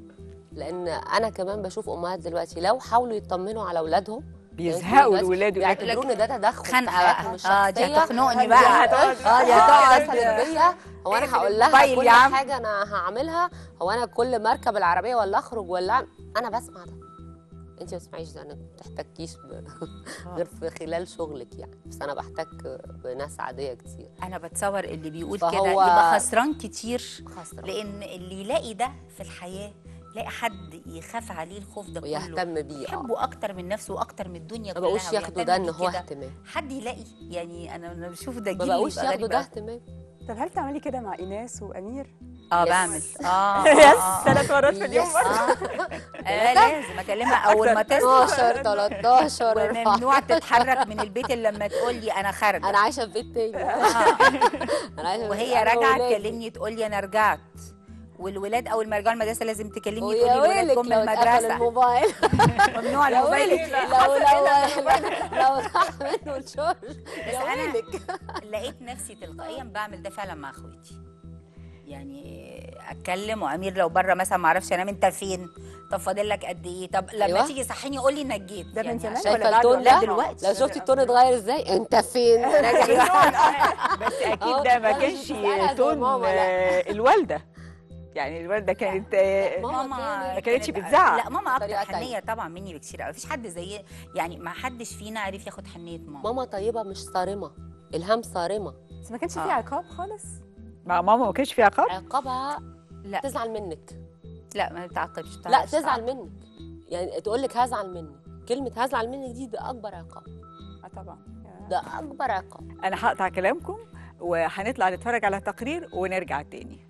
لان انا كمان بشوف امهات دلوقتي لو حاولوا يطمنوا على اولادهم بيزهقوا الولاد يقول لك بيعتبروا ان ده تدخل في خنقه حياتهم بقى اه دي الشخصيه هتخنقني دي بقى هتقعد- اه دي اه هتقعد دخلت بيا هو انا اقفل هقول لها الموبايل كل يا عم. حاجه انا هعملها هو انا كل ما اركب العربيه ولا اخرج ولا أعمل- انا بسمع ده انت ما تسمعيش ده انا ما بتحتكيش ب... غير في خلال شغلك يعني بس انا بحتك بناس عاديه كتير انا بتصور اللي بيقول فهو- كده يبقى خسران كتير خسران لان اللي يلاقي ده في الحياه يلاقي حد يخاف عليه الخوف ده كله ويهتم بيه اه يحبه اكتر من نفسه واكتر من الدنيا ما كلها بقوش ياخدوا ده ويهتم ان بيه هو كده. اهتمام حد يلاقي يعني انا انا بشوف ده ما جيل بقوش يبقى ياخدوا غريب ده أوي. اهتمام طب هل تعملي كده مع ايناس وامير؟ اه يس. بعمل اه يس ثلاث مرات في اليوم يس. برضه آه لازم اكلمها اول ما تصحى 12 13 وممنوع تتحرك من البيت الا لما تقول لي انا خارجه انا عايشه في بيت تاني آه. انا عايشه في وهي بيت- أنا راجعه وولادي. تكلمني تقول لي انا رجعت والولاد اول ما يرجعوا المدرسه لازم تكلمني ويا تقولي الولاد ويلك جم لو من اتقفل المدرسه الموبايل ممنوع يا الموبايل ويلك لو لو لو راح منه الشهر بس يا انا ويلك لقيت نفسي تلقائيا بعمل ده فعلا مع اخواتي يعني اتكلم وامير لو بره مثلا ما اعرفش انام انت فين طب فاضل لك قد ايه طب لما أيوة. تيجي صحيني قول لي انك جيت ده من يعني زمان عشان- ولا شايفه بعد التون ولا ده دلوقتي؟ لو شفتي التون اتغير ازاي انت فين راجع بس اكيد أهو، ده ما لا، مش كانش بتسألها زي تون ماما، لا. آه، الوالده يعني الوالده كانت آه، ماما ماما ما كانتش كانت- بتزعق. لا ماما اكتر طريقة تانية. حنيه طبعا مني بكتير قوي مفيش حد زي يعني ما حدش فينا عرف ياخد حنيه ماما ماما طيبه مش صارمه الهام صارمه بس ما كانش في آه. عقاب خالص مع ماما ما كانش في عقاب عقابها لا تزعل منك لا ما بتعاقبش لا بتعرفش تزعل تعاقب. منك يعني تقول لك هزعل منك كلمه هزعل منك دي ده اكبر عقاب اه طبعا ده اكبر عقاب انا هقطع كلامكم وهنطلع نتفرج على تقرير ونرجع تاني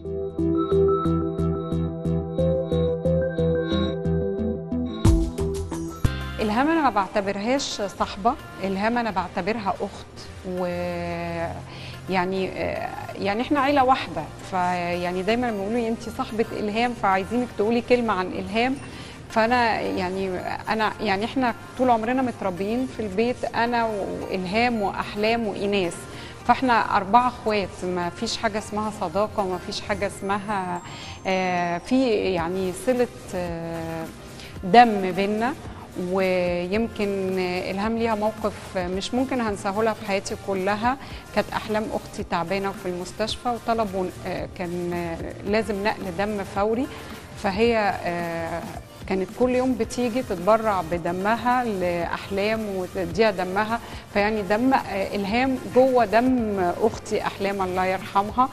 الهام انا ما بعتبرهاش صاحبه الهام انا بعتبرها اخت و يعني يعني احنا عيله واحده فيعني دايما لما بيقولوا انت صاحبه الهام فعايزينك تقولي كلمه عن الهام فانا يعني انا يعني احنا طول عمرنا متربيين في البيت انا والهام واحلام وايناس فاحنا اربعه اخوات ما فيش حاجه اسمها صداقه وما فيش حاجه اسمها آه، في يعني صله آه، دم بينا ويمكن الهام ليها موقف مش ممكن هنساه لها في حياتي كلها كانت احلام اختي تعبانه في المستشفى وطلبوا آه، كان آه، لازم نقل دم فوري فهي آه، كانت كل يوم بتيجي تتبرع بدمها لاحلام وتديها دمها فيعني دم آه، الهام جوه دم اختي احلام الله يرحمها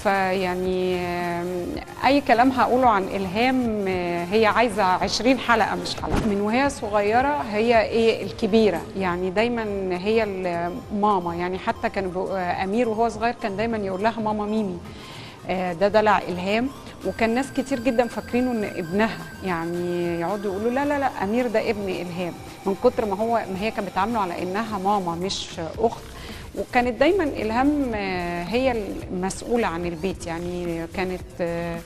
فيعني آم، اي كلام هقوله عن الهام آه، هي عايزه 20 حلقه مش حلقه من وهي صغيره هي ايه الكبيره يعني دايما هي الماما يعني حتى كان بيقو- آه، امير وهو صغير كان دايما يقول لها ماما ميمي آه، ده دلع الهام وكان ناس كتير جدا فاكرينه ان ابنها يعني يقعدوا يقولوا لا لا لا امير ده ابن الهام من كتر ما هو ما هي كانت بتعامله على انها ماما مش اخت وكانت دايما الهام آه، هي المسؤوله عن البيت يعني كانت آه،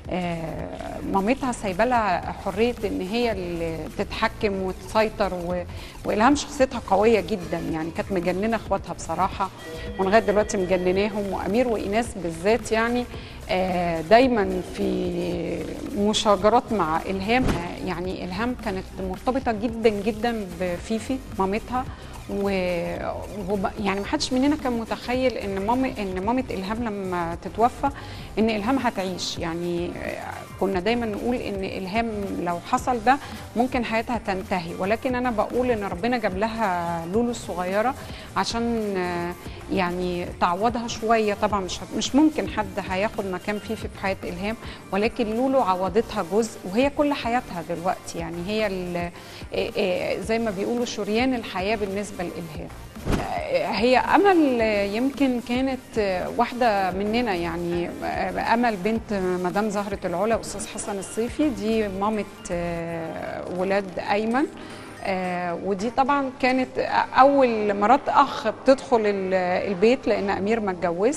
آه، مامتها سايبه لها حريه ان هي اللي تتحكم وتسيطر و... والهام شخصيتها قويه جدا يعني كانت مجننه اخواتها بصراحه ولغايه دلوقتي مجنناهم وامير وايناس بالذات يعني آه، دايما في مشاجرات مع الهام آه، يعني الهام كانت مرتبطه جدا جدا بفيفي مامتها و وب- يعني ما حدش مننا كان متخيل ان مامي ان مامه الهام لما تتوفى ان الهام هتعيش يعني آه، كنا دايما نقول ان الهام لو حصل ده ممكن حياتها تنتهي ولكن انا بقول ان ربنا جاب لها لولو الصغيره عشان آه، يعني تعوضها شويه طبعا مش هت- مش ممكن حد هياخد مكان فيفي في حياه الهام ولكن لولو عوضتها جزء وهي كل حياتها دلوقتي يعني هي ال- آه، آه، زي ما بيقولوا شريان الحياه بالنسبه لالهام آه، هي امل آه، يمكن كانت آه، واحده مننا يعني آه، امل بنت مدام زهره العلا استاذ حسن الصيفي دي مامه آه، ولاد ايمن آه، ودي طبعا كانت اول مرات اخ بتدخل ال- البيت لان امير ما اتجوزش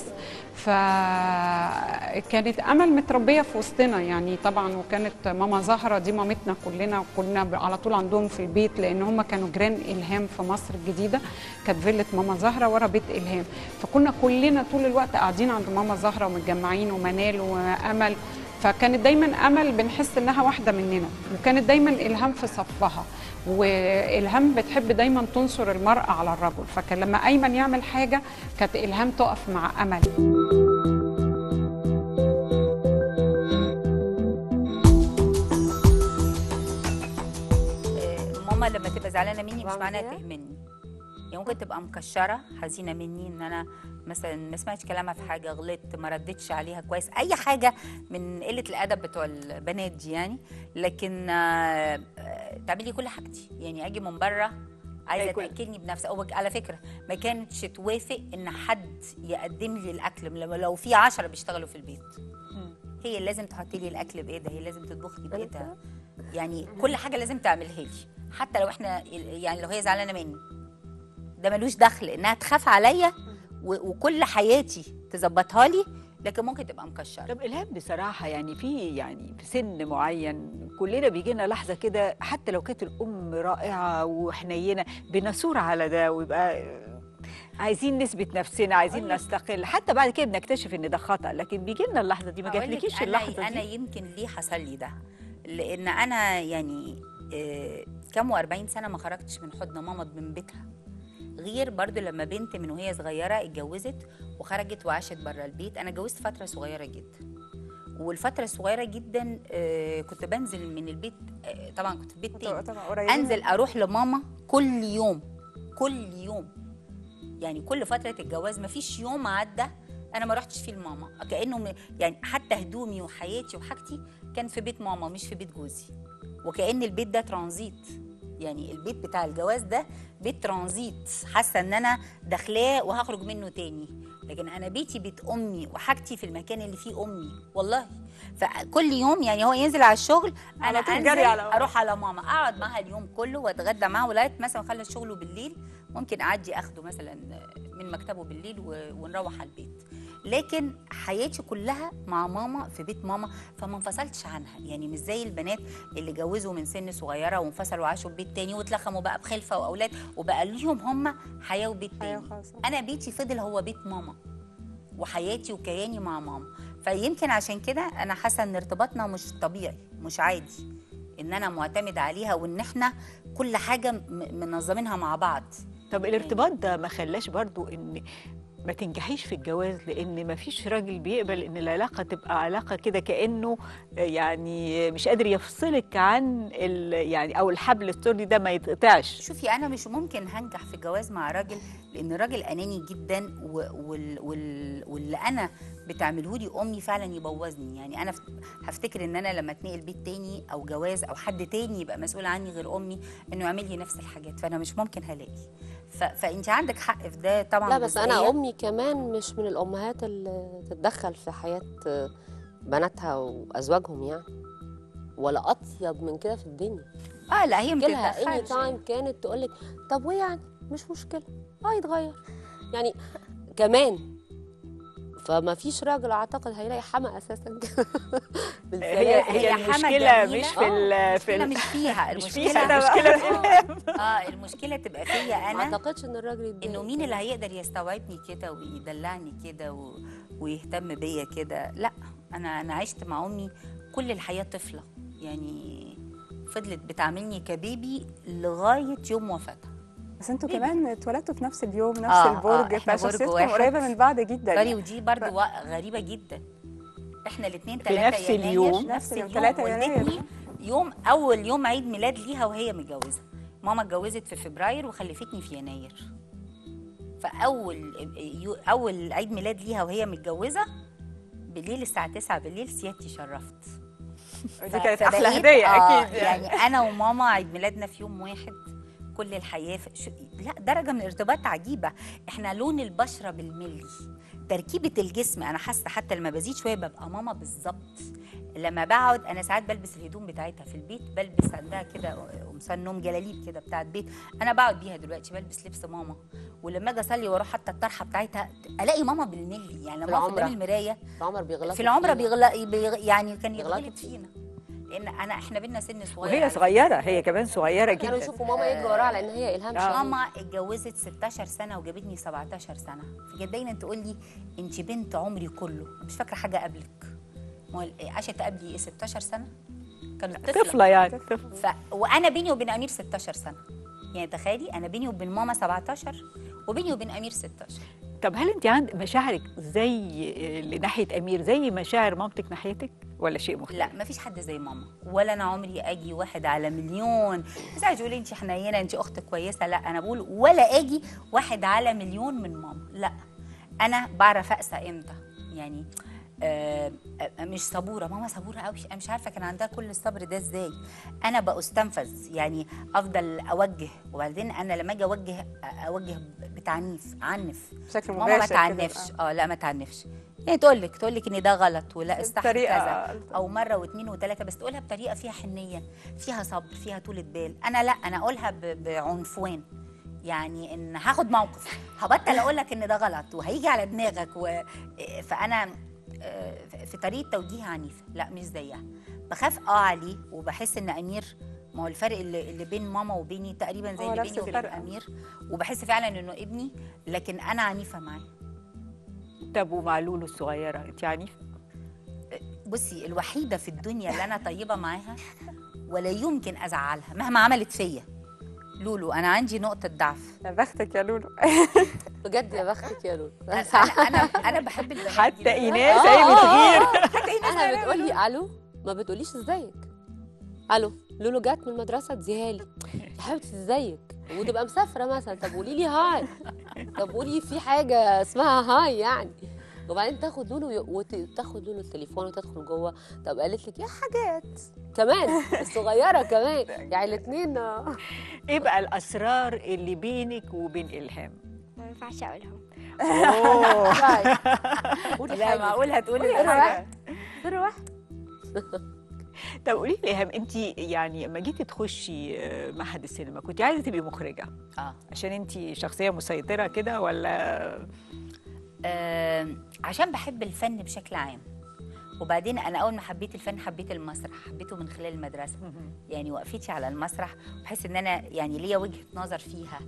فكانت امل متربيه في وسطنا يعني طبعا وكانت ماما زهره دي مامتنا كلنا وكنا ب- على طول عندهم في البيت لان هم كانوا جيران الهام في مصر الجديده كانت فيله ماما زهره ورا بيت الهام فكنا كلنا طول الوقت قاعدين عند ماما زهره ومتجمعين ومنال وامل فكانت دايما امل بنحس انها واحده مننا وكانت دايما الهام في صفها والهام بتحب دايما تنصر المراه على الرجل فكان لما ايمن يعمل حاجه كانت الهام تقف مع امل آه، ماما لما تبقى زعلانه مني مش بعمل معناها كده؟ تهمني يعني ممكن تبقى مكشره حزينه مني ان انا مثلا ما سمعتش كلامها في حاجه غلطت ما ردتش عليها كويس اي حاجه من قله الادب بتوع البنات دي يعني لكن آه، آه، تعملي كل حاجتي يعني اجي من بره عايزه كل- تاكلني بنفسي او على فكره ما كانتش توافق ان حد يقدم لي الاكل لما لو في عشرة بيشتغلوا في البيت هي لازم تحطي لي الاكل بايدها هي لازم تطبخ لي بايدها يعني كل حاجه لازم تعملها لي حتى لو احنا يعني لو هي زعلانه مني ده ملوش دخل انها تخاف عليا و- وكل حياتي تظبطها لي لكن ممكن تبقى مكشره طب الهام بصراحه يعني في يعني في سن معين كلنا بيجي لنا لحظه كده حتى لو كانت الام رائعه وحنينه بنثور على ده ويبقى عايزين نثبت نفسنا عايزين أقول لك- نستقل حتى بعد كده بنكتشف ان ده خطا لكن بيجي لنا اللحظه دي ما هقول لك جاتلكيش أنا- اللحظه انا دي يمكن ليه حصل لي ده لان انا يعني آه، كام و40 سنه ما خرجتش من حضن ماما من بيتها غير برضو لما بنت من وهي صغيره اتجوزت وخرجت وعاشت بره البيت انا اتجوزت فتره صغيره جدا والفتره الصغيره جدا آه، كنت بنزل من البيت آه، طبعا كنت في بيت تاني طبعا قريبين انزل اروح لماما كل يوم كل يوم يعني كل فتره الجواز مفيش يوم عدى انا ما رحتش فيه لماما كانه م- يعني حتى هدومي وحياتي وحاجتي كان في بيت ماما مش في بيت جوزي وكأن البيت ده ترانزيت يعني البيت بتاع الجواز ده بيت ترانزيت حاسه ان انا داخلاه وهخرج منه تاني لكن انا بيتي بيت امي وحاجتي في المكان اللي فيه امي والله فكل يوم يعني هو ينزل على الشغل انا على طول انزل جري على ماما. اروح على ماما اقعد معاها اليوم كله واتغدى معاها ولغايه مثلا اخلص شغله بالليل ممكن اعدي اخده مثلا من مكتبه بالليل و- ونروح على البيت لكن حياتي كلها مع ماما في بيت ماما فما انفصلتش عنها يعني مش زي البنات اللي جوزوا من سن صغيره وانفصلوا وعاشوا في بيت تاني واتلخموا بقى بخلفه واولاد وبقى ليهم هم حياه وبيت حياة تاني خاصة. انا بيتي فضل هو بيت ماما وحياتي وكياني مع ماما فيمكن عشان كده انا حاسه ان ارتباطنا مش طبيعي مش عادي ان انا معتمد عليها وان احنا كل حاجه م- منظمينها مع بعض طب الارتباط ده ما خلاش برضو ان ما تنجحيش في الجواز لان ما فيش راجل بيقبل ان العلاقه تبقى علاقه كده كانه يعني مش قادر يفصلك عن ال يعني او الحبل السري ده ما يتقطعش شوفي انا مش ممكن هنجح في الجواز مع راجل لان الراجل اناني جدا و- وال وال واللي انا بتعمله لي امي فعلا يبوظني يعني انا ف- هفتكر ان انا لما اتنقل بيت تاني او جواز او حد تاني يبقى مسؤول عني غير امي انه يعمل لي نفس الحاجات فانا مش ممكن هلاقي ف... فانت عندك حق في ده طبعا لا بس انا جزئية. امي كمان مش من الامهات اللي تتدخل في حياه بناتها وازواجهم يعني ولا اطيب من كده في الدنيا اه لا هي ما لها اني بتتدخلش تايم كانت تقول لك طب وايه يعني مش مشكله اه يتغير يعني كمان فما فيش راجل اعتقد هيلاقي حما اساسا كده هي بالسلاسة. هي هي حما المشكله جميلة. مش في ال في المشكله ال مش فيها مش المشكله فيها المشكله في الإلهام. اه المشكله تبقى فيا ما انا اعتقدش ان الراجل يتضايق انه مين اللي هيقدر يستوعبني كده ويدلعني كده و... ويهتم بيا كده لا انا انا عشت مع امي كل الحياه طفله يعني فضلت بتعاملني كبيبي لغايه يوم وفاتها بس انتوا كمان اتولدتوا في نفس اليوم نفس آه، آه، البرج إحنا برج فشخصيتكم واحد. قريبه من بعض جدا سوري يعني. ودي برضو ف- وا- غريبه جدا احنا الاثنين في 3 نفس يناير اليوم. نفس نفس اليوم 3 يناير. والدتني يوم اول يوم عيد ميلاد ليها وهي متجوزه ماما اتجوزت في فبراير وخلفتني في يناير فاول يو- اول عيد ميلاد ليها وهي متجوزه بالليل الساعه 9 بالليل سيادتي شرفت دي كانت ف- احلى فبقيت- هديه آه اكيد يعني انا وماما عيد ميلادنا في يوم واحد كل الحياه في شو لا درجه من الارتباط عجيبه احنا لون البشره بالملي تركيبه الجسم انا حاسه حتى لما بزيد شويه ببقى ماما بالظبط لما بقعد انا ساعات بلبس الهدوم بتاعتها في البيت بلبس عندها كده قمصان نوم جلاليب كده بتاعت بيت انا بقعد بيها دلوقتي بلبس لبس ماما ولما اجي اصلي واروح حتى الطرحه بتاعتها الاقي ماما بالملي يعني لما اقف العمرة. قدام المرايه العمر بيغلط في العمره بيغلق بيغ... يعني كان يغلطوا يغلط فينا لان انا احنا بينا سن صغير وهي على صغيره هي كمان صغيره كانوا جدا يشوفوا ماما يجروا وراها لان هي الهام آه. شديد ماما اتجوزت 16 سنه وجابتني 17 سنه فكانت دايما تقول لي انت بنت عمري كله مش فاكره حاجه قبلك ما هو عاشت قبلي ايه 16 سنه كانت طفله, طفله يعني طفله ف... وانا بيني وبين امير 16 سنه يعني تخيلي انا بيني وبين ماما 17 وبيني وبين امير 16 طب هل انت عند مشاعرك زي لناحيه امير زي مشاعر مامتك ناحيتك ولا شيء مختلف لا مفيش حد زي ماما ولا انا عمري اجي واحد على مليون بس عايز تقولي انت حنينه انت اخت كويسه لا انا بقول ولا اجي واحد على مليون من ماما لا انا بعرف اقسى امتى يعني آه آه، مش صبوره ماما صبوره قوي انا مش عارفه كان عندها كل الصبر ده ازاي انا بستنفذ يعني افضل اوجه وبعدين انا لما اجي اوجه اوجه بتعنيف عنف بشكل ماما ما مباشر كده. تعنفش اه لا ما تعنفش يعني تقول لك تقول لك ان ده غلط ولا استحي بطريقة كذا او مره واثنين وثلاثه بس تقولها بطريقه فيها حنيه فيها صبر فيها طولة بال انا لا انا اقولها ب- بعنفوان يعني ان هاخد موقف هبطل اقول لك ان ده غلط وهيجي على دماغك و... فانا آه، في طريقه توجيه عنيفه لا مش زيها بخاف اه عليه وبحس ان امير ما هو الفرق اللي, اللي بين ماما وبيني تقريبا زي هو اللي نفس بيني وبين الفرق. امير وبحس فعلا انه ابني لكن انا عنيفه معاه طب ومع لولو الصغيره انت عنيفه بصي الوحيده في الدنيا اللي انا طيبه معاها ولا يمكن ازعلها مهما عملت فيا لولو انا عندي نقطه ضعف يا بختك يا لولو بجد يا بختك يا لولو انا انا انا بحب البنات حتى جداً. ايناس هي بتغير انا بتقولي الو ما بتقوليش ازيك الو لولو جت من المدرسه اديها لي يا حبيبتي ازيك وتبقى مسافره مثلا طب قولي لي هاي طب قولي في حاجه اسمها هاي يعني وبعدين تاخد لولو وتاخد لولو التليفون وتدخل جوه طب قالت لك يا حاجات كمان الصغيره كمان يعني الاثنين ايه بقى الاسرار اللي بينك وبين الهام ما ينفعش اقولهم قولي لا حاجه معقول هتقولي قولي الحاجة. واحد سر واحد طب قولي لي ايهام انت يعني لما جيتي تخشي آه، معهد السينما كنت عايزه تبقي مخرجه اه عشان انت شخصيه مسيطره كده ولا آه، عشان بحب الفن بشكل عام وبعدين انا اول ما حبيت الفن حبيت المسرح حبيته من خلال المدرسه يعني وقفتي على المسرح بحس ان انا يعني ليا وجهه نظر فيها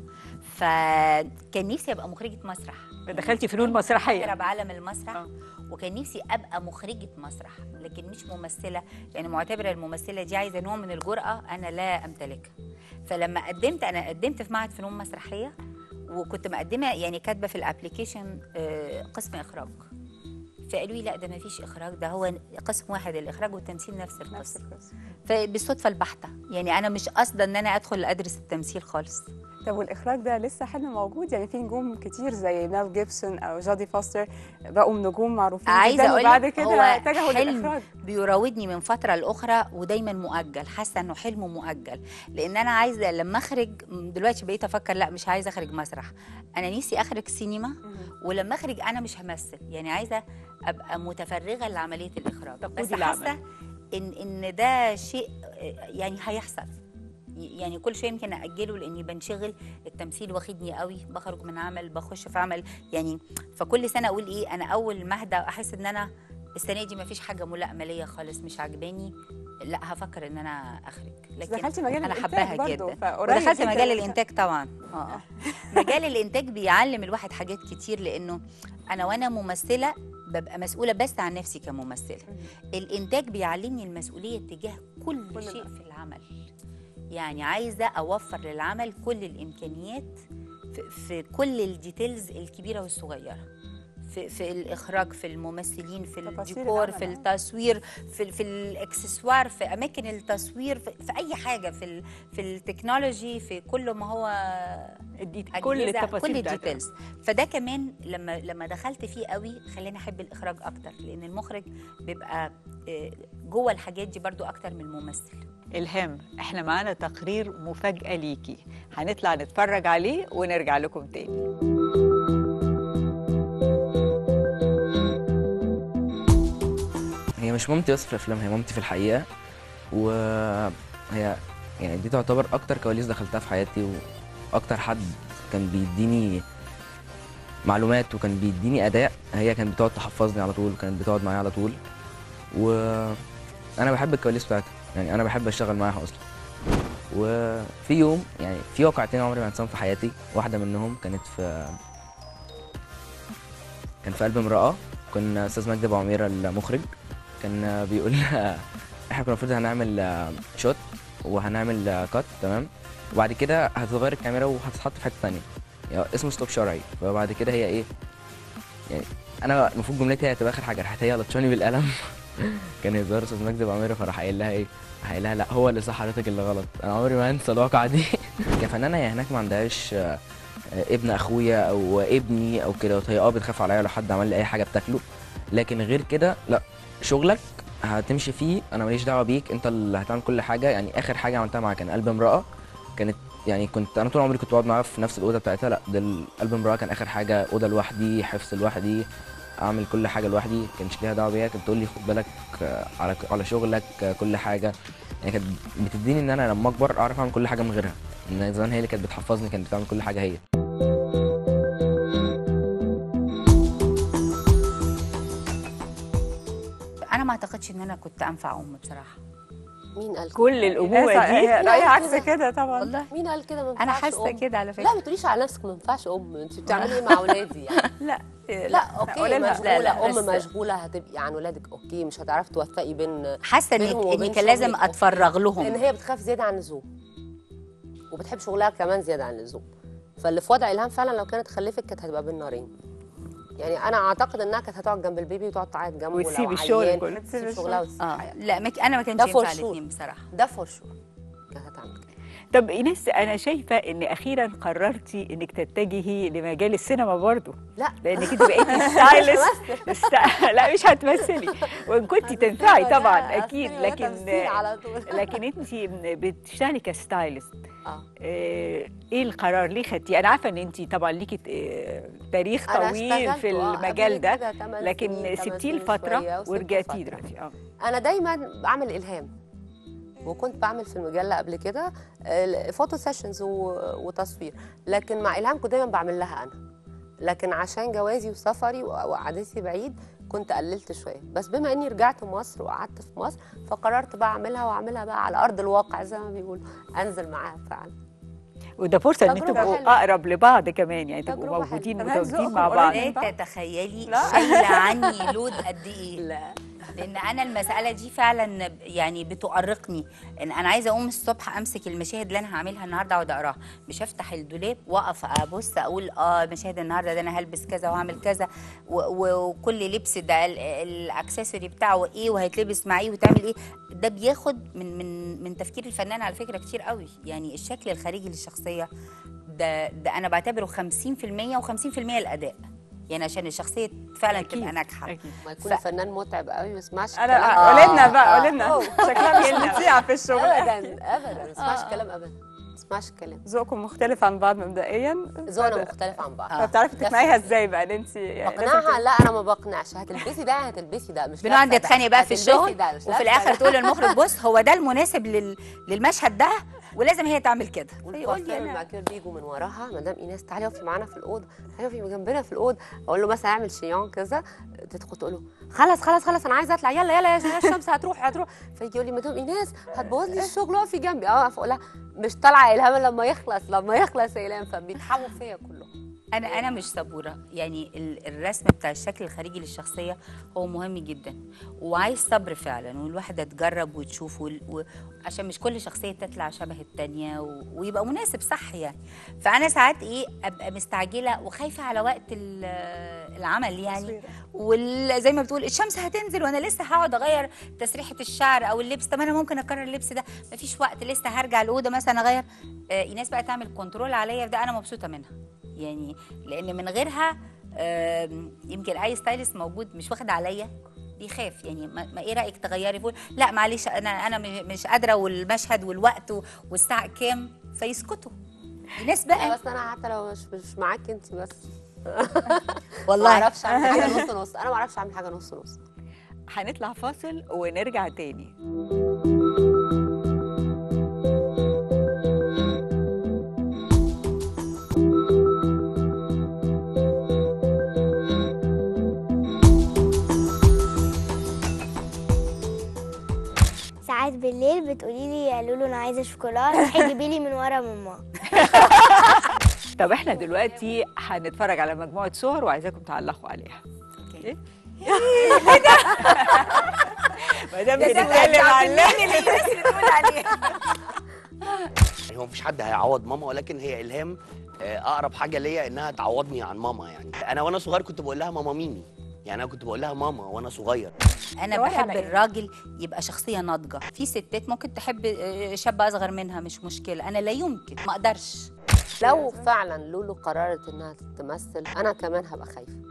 فكان نفسي ابقى مخرجه مسرح دخلتي فنون أقدر مسرحيه بعالم المسرح آه. وكان نفسي ابقى مخرجه مسرح لكن مش ممثله يعني معتبره الممثله دي عايزه نوع من الجرأه انا لا امتلكها فلما قدمت انا قدمت في معهد فنون مسرحيه وكنت مقدمه يعني كاتبه في الابلكيشن آه، قسم اخراج فقالوا لي لا ده ما فيش اخراج ده هو قسم واحد الاخراج والتمثيل نفس نفس القسم القصه فبالصدفه البحته يعني انا مش قاصده ان انا ادخل ادرس التمثيل خالص طب والاخراج ده لسه حلم موجود يعني في نجوم كتير زي ميل جيبسون او جودي فوستر بقوا نجوم معروفين عايزه جدا اقول وبعد لك كده هو اتجهوا حلم للاخراج بيراودني من فتره لاخرى ودايما مؤجل حاسه انه حلمه مؤجل لان انا عايزه لما اخرج م، دلوقتي بقيت افكر لا مش عايزه اخرج مسرح انا نفسي اخرج سينما ولما اخرج انا مش همثل يعني عايزه ابقى متفرغه لعمليه الاخراج تقودي بس العمل. حاسه ان ان ده شيء آه، يعني هيحصل يعني كل شويه يمكن اجله لاني بنشغل التمثيل واخدني قوي بخرج من عمل بخش في عمل يعني فكل سنه اقول ايه انا اول ما اهدى احس ان انا السنه دي ما فيش حاجه ملائمه ليا خالص مش عاجباني لا هفكر ان انا اخرج بس لكن دخلتي مجال انا الإنتاج حباها برضه، جدا فقريب ودخلت جدا مجال من- الانتاج طبعا اه آه. مجال الانتاج بيعلم الواحد حاجات كتير لانه انا وانا ممثله ببقى مسؤوله بس عن نفسي كممثله الانتاج بيعلمني المسؤوليه تجاه كل, كل شيء الأمر. في العمل يعني عايزه اوفر للعمل كل الامكانيات في, في كل الديتيلز الكبيره والصغيره في, في الاخراج في الممثلين في تفاصيل الديكور في العمل، التصوير في في الاكسسوار في اماكن التصوير في, في اي حاجه في ال- في التكنولوجي في كل ما هو اديت أجهزة، كل التفاصيل كل بتاعتها. الديتيلز فده كمان لما لما دخلت فيه قوي خلاني احب الاخراج اكتر لان المخرج بيبقى آه، جوه الحاجات دي برضو اكتر من الممثل الهام احنا معانا تقرير مفاجاه ليكي هنطلع نتفرج عليه ونرجع لكم تاني هي مش مامتي بس في الافلام هي مامتي في الحقيقه وهي يعني دي تعتبر اكتر كواليس دخلتها في حياتي واكتر حد كان بيديني معلومات وكان بيديني اداء هي كانت بتقعد تحفظني على طول وكانت بتقعد معايا على طول وانا بحب الكواليس بتاعتها يعني انا بحب اشتغل معاها اصلا وفي يوم يعني في واقعتين عمري ما انساهم في حياتي واحده منهم كانت في كان في قلب امراه كنا استاذ مجدي ابو عميره المخرج كان بيقول احنا كنا المفروض هنعمل آه، شوت وهنعمل آه، كات تمام وبعد كده هتتغير الكاميرا وهتتحط في حته ثانيه يعني اسمه ستوب شرعي فبعد كده هي ايه يعني انا المفروض جملتي هي هتبقى اخر حاجه راحت هي لطشاني بالقلم كان هزار استاذ مجدي ابو عميره فراح قايل لها ايه راح قايل لها لا هو اللي صح حضرتك اللي غلط انا عمري ما انسى الواقعه دي كفنانه هي هناك ما عندهاش آه، آه، ابن اخويا او ابني او كده هي اه بتخاف عليا لو حد عمل لي اي حاجه بتاكله لكن غير كده لا شغلك هتمشي فيه انا ماليش دعوه بيك انت اللي هتعمل كل حاجه يعني اخر حاجه عملتها معاها كان قلب امراه كانت يعني كنت انا طول عمري كنت بقعد معاها في نفس الاوضه بتاعتها لا ده قلب امراه كان اخر حاجه اوضه لوحدي حفظ لوحدي اعمل كل حاجه لوحدي كانش ليها دعوه بيا كانت تقول لي خد بالك آه، على على شغلك آه، كل حاجه يعني كانت بتديني ان انا لما اكبر اعرف اعمل كل حاجه من غيرها ان زمان هي اللي كانت بتحفظني كانت بتعمل كل حاجه هي اعتقدش ان انا كنت انفع ام بصراحه مين قال كده؟ كل الامومه هي دي رأيها عكس كده. كده طبعا والله مين قال كده ما انا ينفعش حاسه أم؟ كده على لا فكره ما تقوليش على نفسك ما ينفعش ام انت بتعملي ايه مع اولادي يعني لا لا اوكي قولي لها. مشغوله لا، لا، ام بس- مشغوله هتبقي عن ولادك اوكي مش هتعرفي توفقي بين حاسه بينهم انك وبين اني كان لازم شغلك. اتفرغ لان لهم هي بتخاف زياده عن اللزوم وبتحب شغلها كمان زياده عن اللزوم فاللي في وضع الهام فعلا لو كانت خلفت كانت هتبقى بين نارين يعني انا اعتقد انها كانت هتقعد جنب البيبي وتقعد تعيط جنبه وتسيب لو الشغل عيان، كله. تسيب شغلها وتسيب اه حياتها. لا ما ك- انا ما كانش ده for ينفع sure. الاثنين بصراحه ده فور شور كانت هتعمل كده طب ايناس انا شايفه ان اخيرا قررتي انك تتجهي لمجال السينما برضو لا لانك انت بقيتي ستايلست است... لا مش هتمثلي وان كنت تنفعي طبعا اكيد لكن على طول لكن انت بتشتغلي كستايلست اه آه، ايه القرار ليه خدتي انا عارفه ان انت طبعا ليكي آه، تاريخ أنا طويل اشتغلت، في آه، المجال قبل ده كده تمن لكن سنين، تمن سبتيه سنين لفتره وشوية وسبته ورجعتي فترة. دلوقتي اه انا دايما بعمل الهام وكنت بعمل في المجله قبل كده آه، فوتو سيشنز و- وتصوير لكن مع الهام كنت دايما بعمل لها انا لكن عشان جوازي وسفري و- وقعدتي بعيد كنت قللت شويه بس بما اني رجعت مصر وقعدت في مصر فقررت بقى اعملها واعملها بقى على ارض الواقع زي ما بيقولوا انزل معاها فعلا وده فرصه ان تجربة تبقوا حلوة. اقرب لبعض كمان يعني تبقوا تجربة موجودين حلوة. طب هل متواجدين ذوقكم مع قريب بعض من لا بعض؟ تتخيلي لا. شايله عني لود قد ايه لا لان انا المساله دي فعلا ب- يعني بتؤرقني ان انا عايزه اقوم الصبح امسك المشاهد اللي انا هعملها النهارده اقعد اقراها مش هفتح الدولاب واقف ابص اقول اه مشاهد النهارده ده انا هلبس كذا واعمل كذا و- و- وكل لبس ده ال- الاكسسوري بتاعه ايه وهيتلبس مع ايه وتعمل ايه ده بياخد من من من تفكير الفنان على فكره كتير قوي يعني الشكل الخارجي للشخصيه ده ده انا بعتبره 50% و50% الاداء يعني عشان الشخصيه فعلا أكيد. تبقى ناجحه أكيد. ما يكون ف- الفنان متعب قوي ما يسمعش انا كلام قولي لنا بقى آه. قولي لنا شكلها مش مذيعه في الشغل ابدا ابدا ما تسمعش كلام ابدا ما تسمعش كلام ذوقكم مختلف عن بعض مبدئيا ذوقنا مختلف عن بعض فبتعرفي ده تقنعيها فكرة. ازاي بقى ان انت يعني لازم بقنعها لا انا ما بقنعش هتلبسي ده هتلبسي ده مش بنقعد لابسة ده. نتخانق بقى في هتلبسي الشغل ده، مش وفي لابسة الاخر ده. تقول للمخرج بص هو ده المناسب لل... للمشهد ده ولازم هي تعمل كده فيقول لي والكوافير انا والماكير بيجوا من وراها مدام ايناس تعالي اقفي معانا في الاوضه تعالي اقفي جنبنا في الاوضه اقول له مثلا اعمل شيون كذا تدخل تقول له خلاص خلاص خلاص انا عايزه اطلع يلا يلا يا الشمس هتروح هتروح فيجي يقول لي مدام ايناس هتبوظ لي الشغل اقفي جنبي اه فاقول لها مش طالعه الهام لما يخلص لما يخلص يا الهام فبيتحموا فيا كلهم انا انا مش صبوره يعني ال- الرسم بتاع الشكل الخارجي للشخصيه هو مهم جدا وعايز صبر فعلا والواحده تجرب وتشوف وال- و... عشان مش كل شخصيه تطلع شبه التانية و... ويبقى مناسب صح يعني فانا ساعات ايه ابقى مستعجله وخايفه على وقت ال- العمل يعني وزي ما بتقول الشمس هتنزل وانا لسه هقعد اغير تسريحه الشعر او اللبس طب انا ممكن اكرر اللبس ده مفيش وقت لسه هرجع الاوضه مثلا اغير آه ايناس بقى تعمل كنترول عليا في ده انا مبسوطه منها يعني لان من غيرها آم، يمكن اي ستايلست موجود مش واخد عليا بيخاف يعني ما, ما ايه رايك تغيري بقول لا معلش انا انا م- مش قادره والمشهد والوقت و- والساعه كام فيسكتوا الناس لا بقى بس انا حتى لو مش مش معاكي انت بس ما والله اعرفش اعمل حاجه نص نص انا ما اعرفش اعمل حاجه نص نص هنطلع فاصل ونرجع تاني ساعات بالليل بتقولي لي يا لولو انا عايزه شوكولاته روحي جيبي لي من ورا ماما طب احنا دلوقتي هنتفرج على مجموعه صور وعايزاكم تعلقوا عليها أوكي. ما دام بنتكلم عن عليه يعني هو مفيش حد هيعوض ماما ولكن هي الهام آه، اقرب حاجه ليا انها تعوضني عن ماما يعني انا وانا صغير كنت بقول لها ماما ميمي يعني انا كنت بقول لها ماما وانا صغير انا دوري بحب على إيه؟ الراجل يبقى شخصيه ناضجه في ستات ممكن تحب آه، شاب اصغر منها مش مشكله انا لا يمكن ما اقدرش لو فعلا لولو قررت انها تمثل انا كمان هبقى خايفه